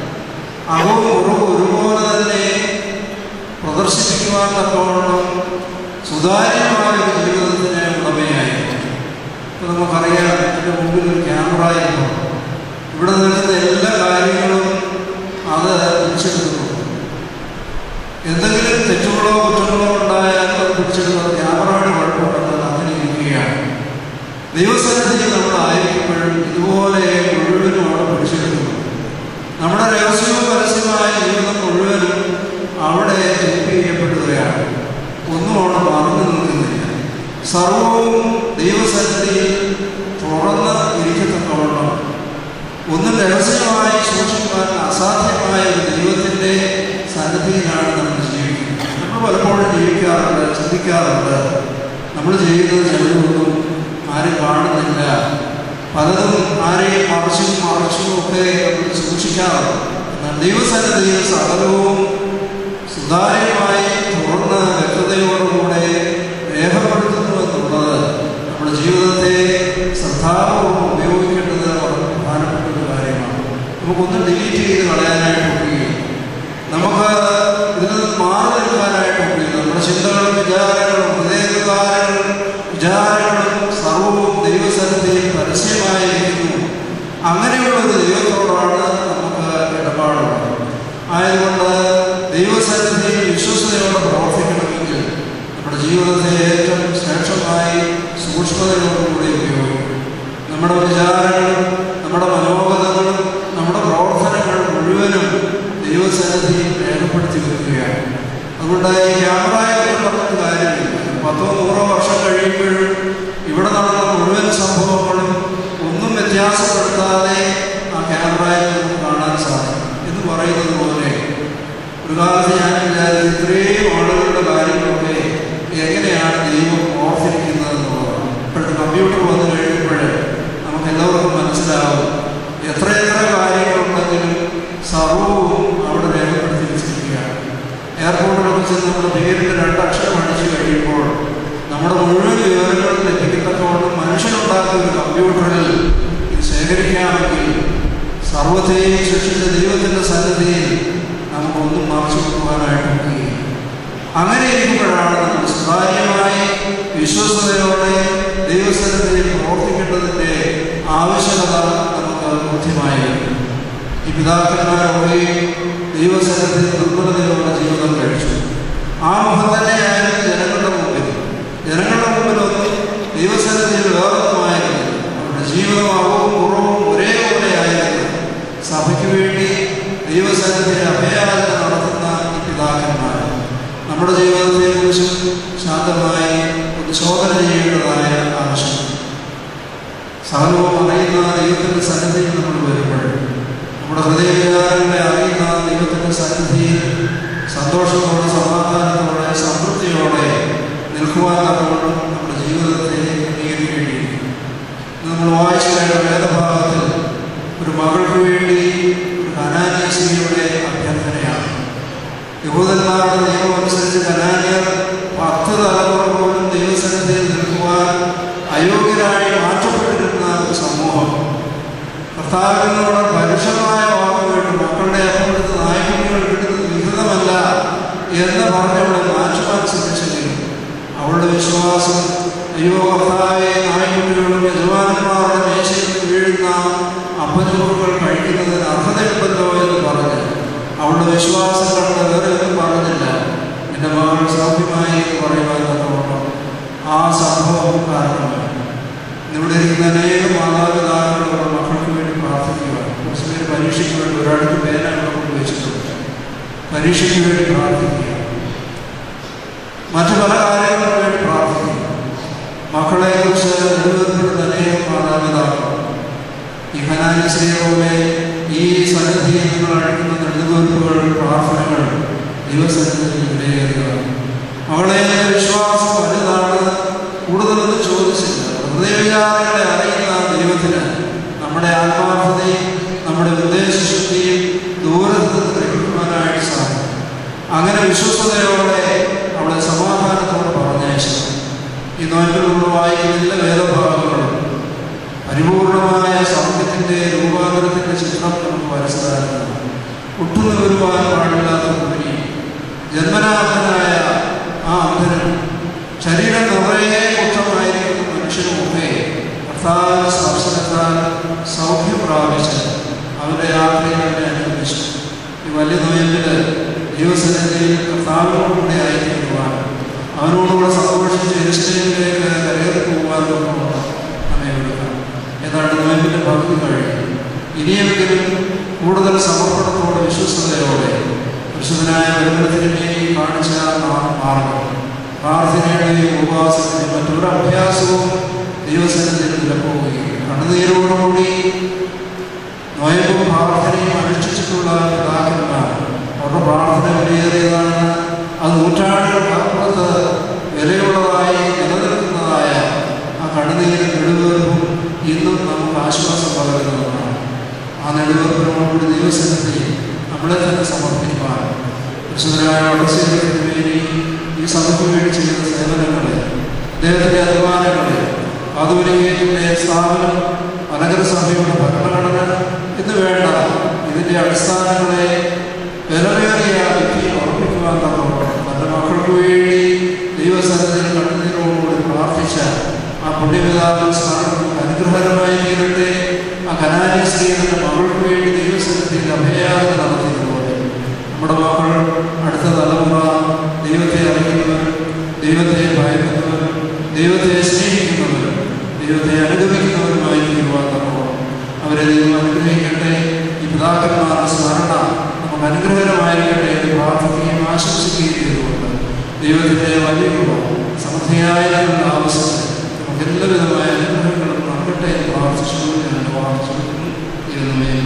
അകവും ഉറവും ഒരുപോലെ തന്നെ പ്രദർശിപ്പിക്കുവാൻ തക്കവണ്ണം സുതാര്യമായ ഒരു ജീവിതത്തിന് ഉടമയായി ഇപ്പം നമുക്കറിയാം എൻ്റെ മുമ്പിൽ ഒരു ക്യാമറ ഇപ്പോൾ ഇവിടെ നിൽക്കുന്ന എല്ലാ കാര്യങ്ങളും അത് പിടിച്ചെടുക്കുന്നു എന്തെങ്കിലും തെറ്റുകളോ കുറ്റങ്ങളോ ഉണ്ടായാൽ അത് പിടിച്ചെടുക്കുന്നത് ക്യാമറയുടെ കുഴപ്പമുണ്ടെന്ന് അങ്ങനെ ഇരിക്കുകയാണ് ദൈവസന്നിധിയിൽ നമ്മൾ ആയിരിക്കുമ്പോഴും ഇതുപോലെ മുഴുവനും അവിടെ പിടിച്ചെടുക്കുന്നു നമ്മുടെ രഹസ്യവും പരസ്യമായ ജീവിതം മുഴുവനും അവിടെ ചെക്ക് ചെയ്യപ്പെടുകയാണ് ഒന്നും അവിടെ മറന്നു നിൽക്കുന്നില്ല സർവവും ദൈവസന്നിധിയിൽ തുറന്ന് ഇരിക്കത്തക്കവണ്ണം ഒന്നും രഹസ്യമായി സൂക്ഷിക്കുവാൻ അസാധ്യമായ ഒരു ദൈവത്തിൻ്റെ സന്നിധിയിലാണ് നമ്മൾ ജീവിക്കുന്നത് നമ്മൾ പലപ്പോഴും ജീവിക്കാറുണ്ട് ചിന്തിക്കാറുണ്ട് നമ്മൾ ചെയ്യുന്നത് ചിലതൊന്നും ആരും കാണുന്നില്ല പലതും ആരെയും മറച്ചും മറച്ചും ഒക്കെ നമ്മൾ സൂക്ഷിക്കാറുണ്ട് എന്നാൽ ദൈവസന്നിധിയിൽ സകലവും സുതാര്യമായി തുറന്ന് വ്യക്തതയോടുകൂടെ രേഖപ്പെടുത്തുന്നു എന്നുള്ളത് നമ്മുടെ ജീവിതത്തെ ശ്രദ്ധാപൂർവ്വം ഉപയോഗിക്കേണ്ടത് വളരെ പ്രധാനപ്പെട്ട ഒരു കാര്യമാണ് നമുക്കൊന്നും ഡിലീറ്റ് ചെയ്ത് കളയാനായിട്ട് ഒക്കുകയില്ല നമുക്ക് ഇതിൽ നിന്ന് മാറി നിൽക്കാനായിട്ട് ഒക്കുകയില്ല നമ്മുടെ ചിന്തകളും വിചാരങ്ങളും ഹൃദയവികാരങ്ങളും വിചാരങ്ങളും സർവവും ദൈവസന്നിധിയിൽ പരസ്യമായിരിക്കുന്നു അങ്ങനെയുള്ള ഒരു ദൈവത്തോടാണ് നമുക്ക് ഇടപാടുള്ളത് ആയതുകൊണ്ട് ദൈവസന്നിധിയിൽ വിശ്വസതയോടെ പ്രവർത്തിക്കണമെങ്കിൽ നമ്മുടെ ജീവിതത്തെ ഏറ്റവും ശ്രേഷ്ഠമായി സൂക്ഷ്മതയോടുകൂടി ഉപയോഗിക്കും നമ്മുടെ വിചാരങ്ങളും നമ്മുടെ മനോഗതങ്ങളും നമ്മുടെ പ്രവർത്തനങ്ങൾ മുഴുവനും ദൈവസന്നിധിയിൽ രേഖപ്പെടുത്തി വെക്കുകയാണ് അതുകൊണ്ട് ഈ ക്യാമറയെ പറഞ്ഞിട്ട് കാര്യമില്ല പത്തോ നൂറോ വർഷം കഴിയുമ്പോഴും ഇവിടെ നടന്ന മുഴുവൻ സംഭവങ്ങളും ഒന്നും വ്യത്യാസപ്പെടുത്താതെ ആ ക്യാമറയിൽ നമുക്ക് കാണാൻ സാധിക്കും എന്ന് പറയുന്നത് പോലെ ഒരു കാലത്ത് ഞാൻ വിചാരിച്ചു ഇത്രയും ആളുകളുടെ കാര്യങ്ങളൊക്കെ എങ്ങനെയാണ് ദൈവം ഓർത്തിരിക്കുന്നത് എന്നുള്ളതാണ് ഇപ്പോഴത്തെ കമ്പ്യൂട്ടർ വന്നു കഴിയുമ്പോൾ നമുക്ക് എല്ലാവർക്കും മനസ്സിലാവും എത്ര എത്ര കാര്യങ്ങളുണ്ടെങ്കിലും സർവവും അവിടെ രേഖപ്പെടുത്തി വെച്ചിരിക്കുകയാണ് എയർപോർട്ടിലൊക്കെ ചെന്ന് നമ്മുടെ പേരിൻ്റെ രണ്ടക്ഷരം അടിച്ചു കഴിയുമ്പോൾ നമ്മുടെ മുഴുവൻ വിവരങ്ങളും ലഭിക്കത്തക്കവണ്ണം മനുഷ്യനുണ്ടാക്കിയ ഒരു കമ്പ്യൂട്ടറിൽ ഇത് ശേഖരിക്കാമെങ്കിൽ സർവത്തെയും സൃഷ്ടിച്ച ദൈവത്തിൻ്റെ സന്നിധിയിൽ നമുക്കൊന്നും മറച്ചു വെക്കുവാനായിട്ട് കഴിയും അങ്ങനെ ഇരിക്കുമ്പോഴാണ് നമ്മൾ സുതാര്യമായി വിശ്വസതയോടെ ദൈവസ്ഥലത്തിൽ പ്രവർത്തിക്കേണ്ടതിൻ്റെ ആവശ്യകത നമുക്ക് ബോധ്യമായി വരും. ഈ പിതാക്കന്മാരൊക്കെയും ദൈവസ്ഥലത്തിൽ ദുർബലതയോടെ ജീവിതം കഴിച്ചു ആ മുഖം തന്നെയായിരുന്നു ജനങ്ങളുടെ മുമ്പിൽ ജനങ്ങളുടെ മുമ്പിലൊന്നും ദൈവസ്ഥലത്തിൽ വേറൊന്നുമായിരുന്നു അവരുടെ ജീവിതം അളവും കുറവും ഒരേപോലെയായിരുന്നു സഭയ്ക്ക് വേണ്ടി ദൈവസന്നിധിയിൽ അഭയാചന നടത്തുന്ന ഈ പിതാക്കന്മാർ നമ്മുടെ ജീവിതത്തെക്കുറിച്ചും ശാന്തമായി ഒന്ന് ശോധന ചെയ്യേണ്ടതായ ആവശ്യം സകലവും അറിയുന്ന ദൈവത്തിൻ്റെ സന്നിധിയിൽ നമ്മൾ വരുമ്പോൾ നമ്മുടെ ഹൃദയവികാരങ്ങളെ അറിയുന്ന ദൈവത്തിൻ്റെ സന്നിധിയിൽ സന്തോഷത്തോടെ സമാധാനത്തോടെ സംതൃപ്തിയോടെ നിൽക്കുവാൻ തക്കവണ്ണം നമ്മുടെ ജീവിതത്തെ ക്രമീകരിക്കേണ്ടിയിരിക്കും ഇന്ന് നമ്മൾ വായിച്ചു കഴിഞ്ഞ വേദഭാഗത്തിൽ ഒരു മകൾക്ക് വേണ്ടി ഒരു കനാനീസിയുടെ അഭ്യർത്ഥനയാണ് യഹൂദന്മാരുടെ നിയമം അനുസരിച്ച് കനാനിയർ പത്ത് തലമുറ പോലും ദൈവസന്നിധിയിൽ നിൽക്കുവാൻ അയോഗ്യരായി മാറ്റപ്പെട്ടിരുന്ന ഒരു സമൂഹം കർത്താവിനോട് പരുഷമായ വാക്ക് കേട്ട് മക്കളുടെ അപ്പുറത്ത് നായ്ക്കുട്ടികൾ കിട്ടുന്നത് വിഹിതമല്ല എന്ന് പറഞ്ഞവളെ മാറ്റുവാൻ ശ്രമിച്ചെങ്കിലും അവളുടെ വിശ്വാസം അയ്യോ കർത്താവെ നായ്ക്കുട്ടികളും യജമാനന്മാരുടെ മേശയിൽ നിന്ന് വീഴുന്ന അപ്പച്ചോറുകൾ കഴിക്കുന്നതിന് അർഹതയുണ്ടല്ലോ എന്ന് പറഞ്ഞ് അവളുടെ വിശ്വാസം കണ്ട് വേറെ ഒന്നും പറഞ്ഞില്ല എൻ്റെ മകൾ സൗഖ്യമായി എന്ന് പറയുവാൻ തക്കവണ്ണം ആ സംഭവം കാരണമാണ് ഇവിടെ ഇരിക്കുന്ന അനേക മാതാപിതാക്കളുടെ മക്കൾക്ക് വേണ്ടി പ്രാർത്ഥിക്കുക കുറച്ച് പേര് പരീക്ഷയ്ക്ക് വേണ്ടി ഒരാൾക്ക് പേന ഇവിടെ കൊണ്ടുവച്ചിട്ടുണ്ട് പരീക്ഷയ്ക്ക് വേണ്ടി പ്രാർത്ഥിക്കുക പല കാര്യങ്ങൾക്ക് വേണ്ടി പ്രാർത്ഥിക്കും മക്കളെ കുറിച്ച് നെടുവേർപ്പെടുന്ന അനേകം മാതാപിതാക്കൾ ഈ ഹനാനിശ്രീയെ പോലെ ഈ സന്നിധിയിൽ നിങ്ങൾ അഴിക്കുന്ന നെടുവേർപ്പുകൾ പ്രാർത്ഥനകൾ ദൈവസന്നിധിയിൽ വിലയേറിയതാണ് അവളെ വിശ്വാസം വലുതാണ് കൂടുതലൊന്നും ചോദിച്ചില്ല ഹൃദയവിചാരങ്ങളെ അറിയുന്ന ദൈവത്തിന് നമ്മുടെ ആത്മാർത്ഥതയും നമ്മുടെ ഉദ്ദേശശുദ്ധിയും ദൂരത്ത് നിന്ന് ഗ്രഹിക്കുവാനായിട്ട് സാധിക്കും അങ്ങനെ വിശ്വസ്തയോടെ അവളെ സമാധാനത്തോടെ പറഞ്ഞയച്ചു ഈ നോയമ്പിൽ നമ്മൾ വായിക്കുന്ന എല്ലാ വേദഭാഗങ്ങളും പരിപൂർണമായ സൗഖ്യത്തിൻ്റെ രൂപാന്തരത്തിൻ്റെ ചിത്രം നമുക്ക് മനസ്സിലാക്കുന്നു ഒട്ടുനിവരുവാൻ പാടില്ലാത്ത കുഞ്ഞി ജന്മനാഥനായ ആ അന്ധനും ശരീരം നിറയെ കുറ്റമായിരിക്കുന്ന മനുഷ്യനുമൊക്കെ കർത്താവ് സ്പർശനത്താൽ സൗഖ്യം പ്രാപിച്ച് അവരുടെ യാത്രകളെ അനുഭവിച്ചു ഈ വലിയ നോയമ്പിൽ ദൈവസന്നിധിയിൽ കർത്താവിനോടുകൂടെ ആയിരിക്കുവാൻ അവനോടുകൂടെ സന്തോഷിച്ച് എരിശിലേക്ക് കരയേറി പോകുവാനൊക്കെ നമ്മെ എടുക്കാം ഏതാണ്ട് നോയമ്പിൻ്റെ പകുതി കഴിഞ്ഞു ഇനിയെങ്കിലും കൂടുതൽ സമർപ്പണത്തോടെ വിശ്വസതയോടെ വിശുദ്ധനായ ബന്ധത്തിന് വേണ്ടി കാണിച്ച മാ- മാർഗം പ്രാർത്ഥനയുടെയും ഉപവാസത്തിൻ്റെയും മറ്റൊരു അഭ്യാസവും ദൈവസനത്തിൽ നിലപ്പോവുകയും കണ്ണുനീരോടുകൂടി നോയമ്പും പ്രാർത്ഥനയും അനുഷ്ഠിച്ചിട്ടുള്ള പിതാക്കന്മാർ അവരുടെ പ്രാർത്ഥന വിലയേറിയതാണ് അത് നൂറ്റാണ്ടുകൾക്ക് അപ്പുറത്ത് വിലയുള്ളതായി നിലനിൽക്കുന്നതായ ആ കണ്ണുനീരും നെടുവേർപ്പും ഇന്നും നമുക്ക് ആശ്വാസം പകരുന്നതാണ് ആ നെടുവേർപ്പിനോടുകൂടി ദൈവസനത്തിൽ നമ്മളെ തന്നെ സമർപ്പിക്കുവാൻ വിശുദ്ധനായ വടശ്ശേരത്തിന് വേണ്ടി ഈ സഭയ്ക്ക് വേണ്ടി ചെയ്യുന്ന സേവനങ്ങളെ അദ്ദേഹത്തിൻ്റെ അഭിമാനങ്ങളെ ആധുനികത്തിൻ്റെ സ്ഥാപനം അനഗര സഭയുടെ ഭരണഘടന എന്ന് വേണ്ട ഇതിൻ്റെ അടിസ്ഥാനങ്ങളെ വിലമേറിയ വ്യക്തിയെ ഉറപ്പിക്കുവാൻ തന്നോട് തൻ്റെ മക്കൾക്ക് വേണ്ടി ദൈവസനത്തിൽ കണ്ണുനീരോടുകൂടി പ്രാർത്ഥിച്ച ആ പുണ്യപിതാവിൻ സ്മരണം അനുഗ്രഹകരമായി തീരട്ടെ ആ കനാനി സ്ത്രീയുടെ മകൾക്ക് വേണ്ടി ദൈവസനത്തിൽ അഭയാർത്ഥന നടത്തിയതുപോലെ നമ്മുടെ മക്കൾ അടുത്ത തലമുറ ദൈവത്തെ അറിയുന്നവർ ദൈവത്തെ ഭയക്കുന്നവർ ദൈവത്തെ സ്നേഹിക്കുന്നവർ ദൈവത്തെ അനുഗമിക്കുന്നവരുമായി തീരുവാൻ തന്നോളം അവരെ ദൈവം അനുഗ്രഹിക്കട്ടെ ഈ പിതാക്കന്മാരുടെ സ്മരണ നമുക്ക് അനുഗ്രഹകരമായിരിക്കട്ടെ എന്ന് പ്രാർത്ഥിക്കുകയും ആശംസിക്കുകയും ചെയ്തുകൊണ്ട് ദൈവത്തിൻ്റെ വലിയ കൃപ സമൃദ്ധിയായ ഒരു ആവശ്യത്തിൽ നമുക്ക് എല്ലാവിധമായ അനുഗ്രഹങ്ങളും നൽകട്ടെ എന്ന് പ്രാർത്ഥിച്ചുകൊണ്ട് ഞാൻ പ്രാർത്ഥിച്ചു ദൈവമേ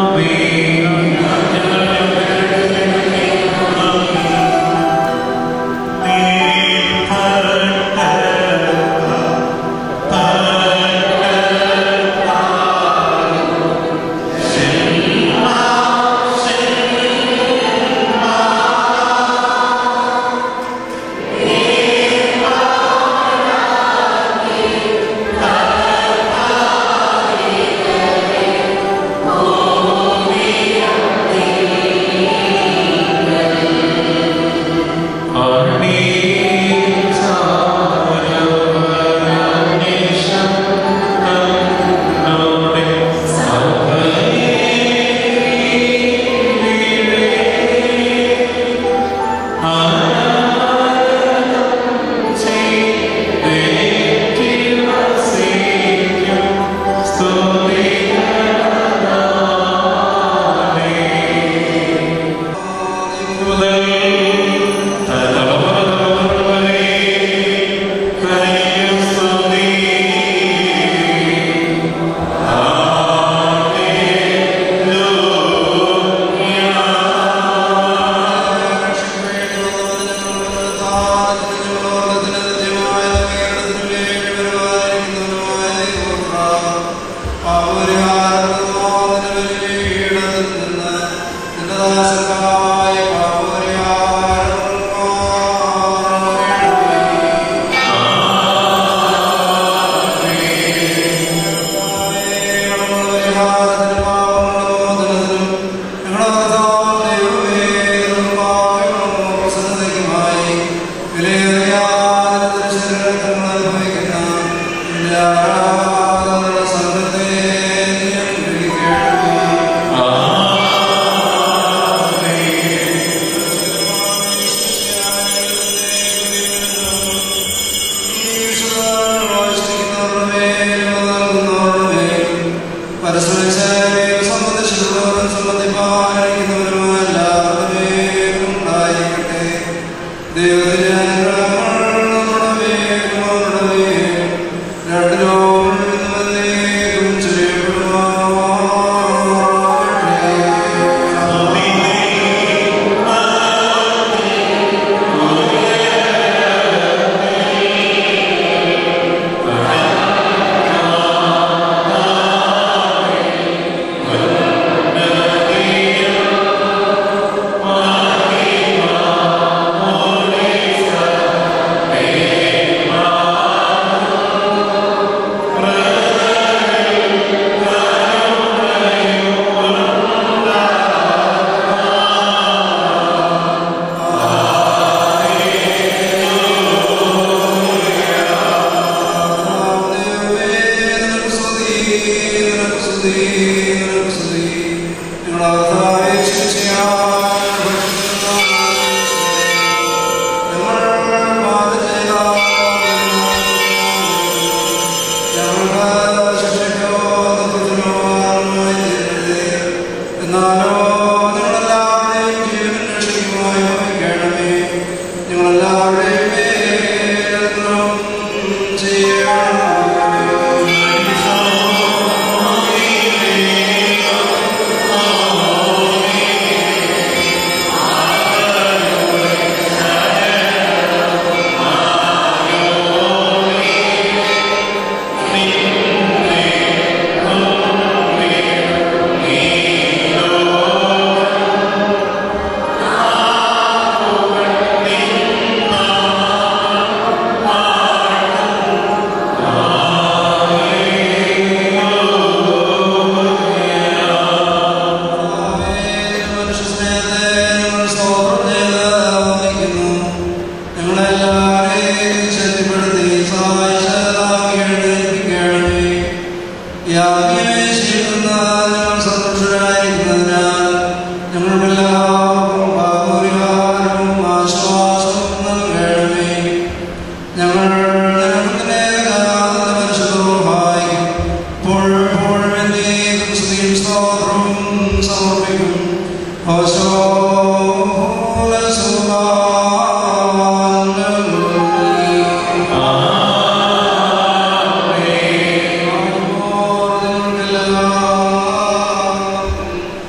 ും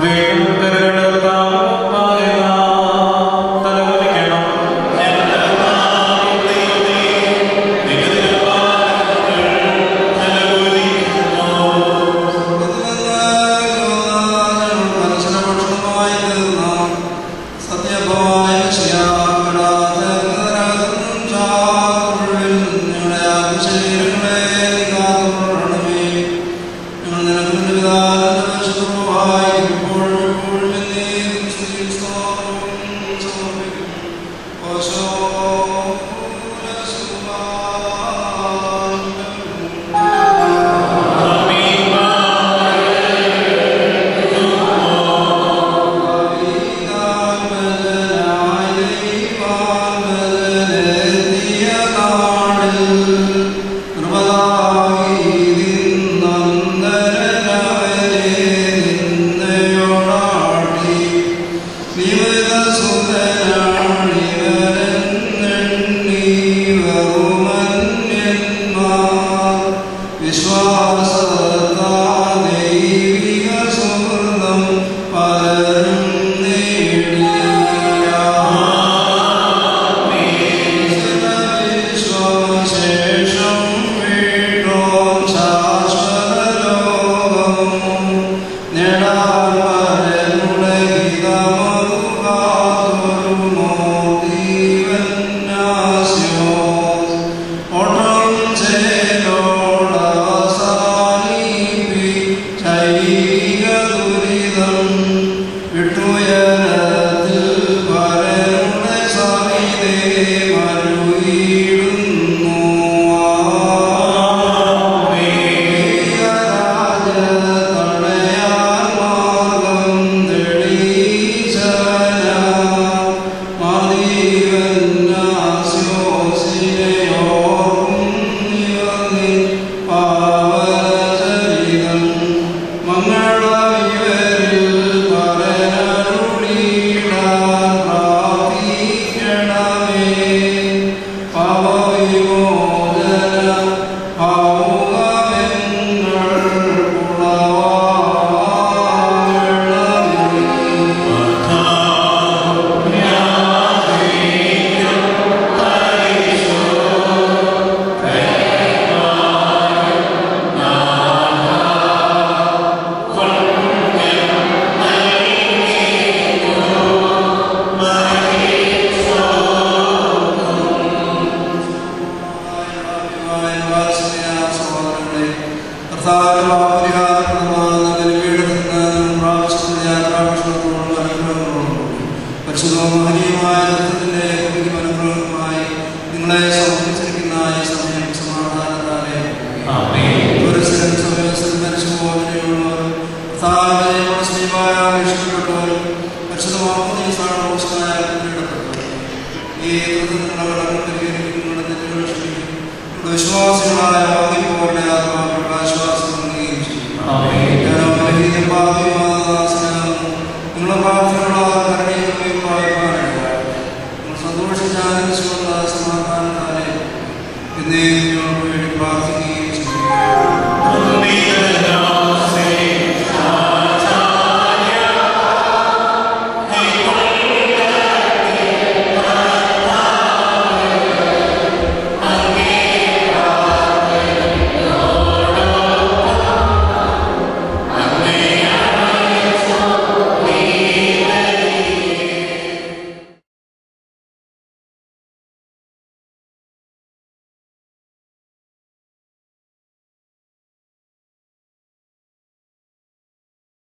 വിശ്വാസികളായ ആത്മാക്കളുടെ ആത്മാക്കളുടെ ആശ്വാസം നൽകുകയും ചെയ്യും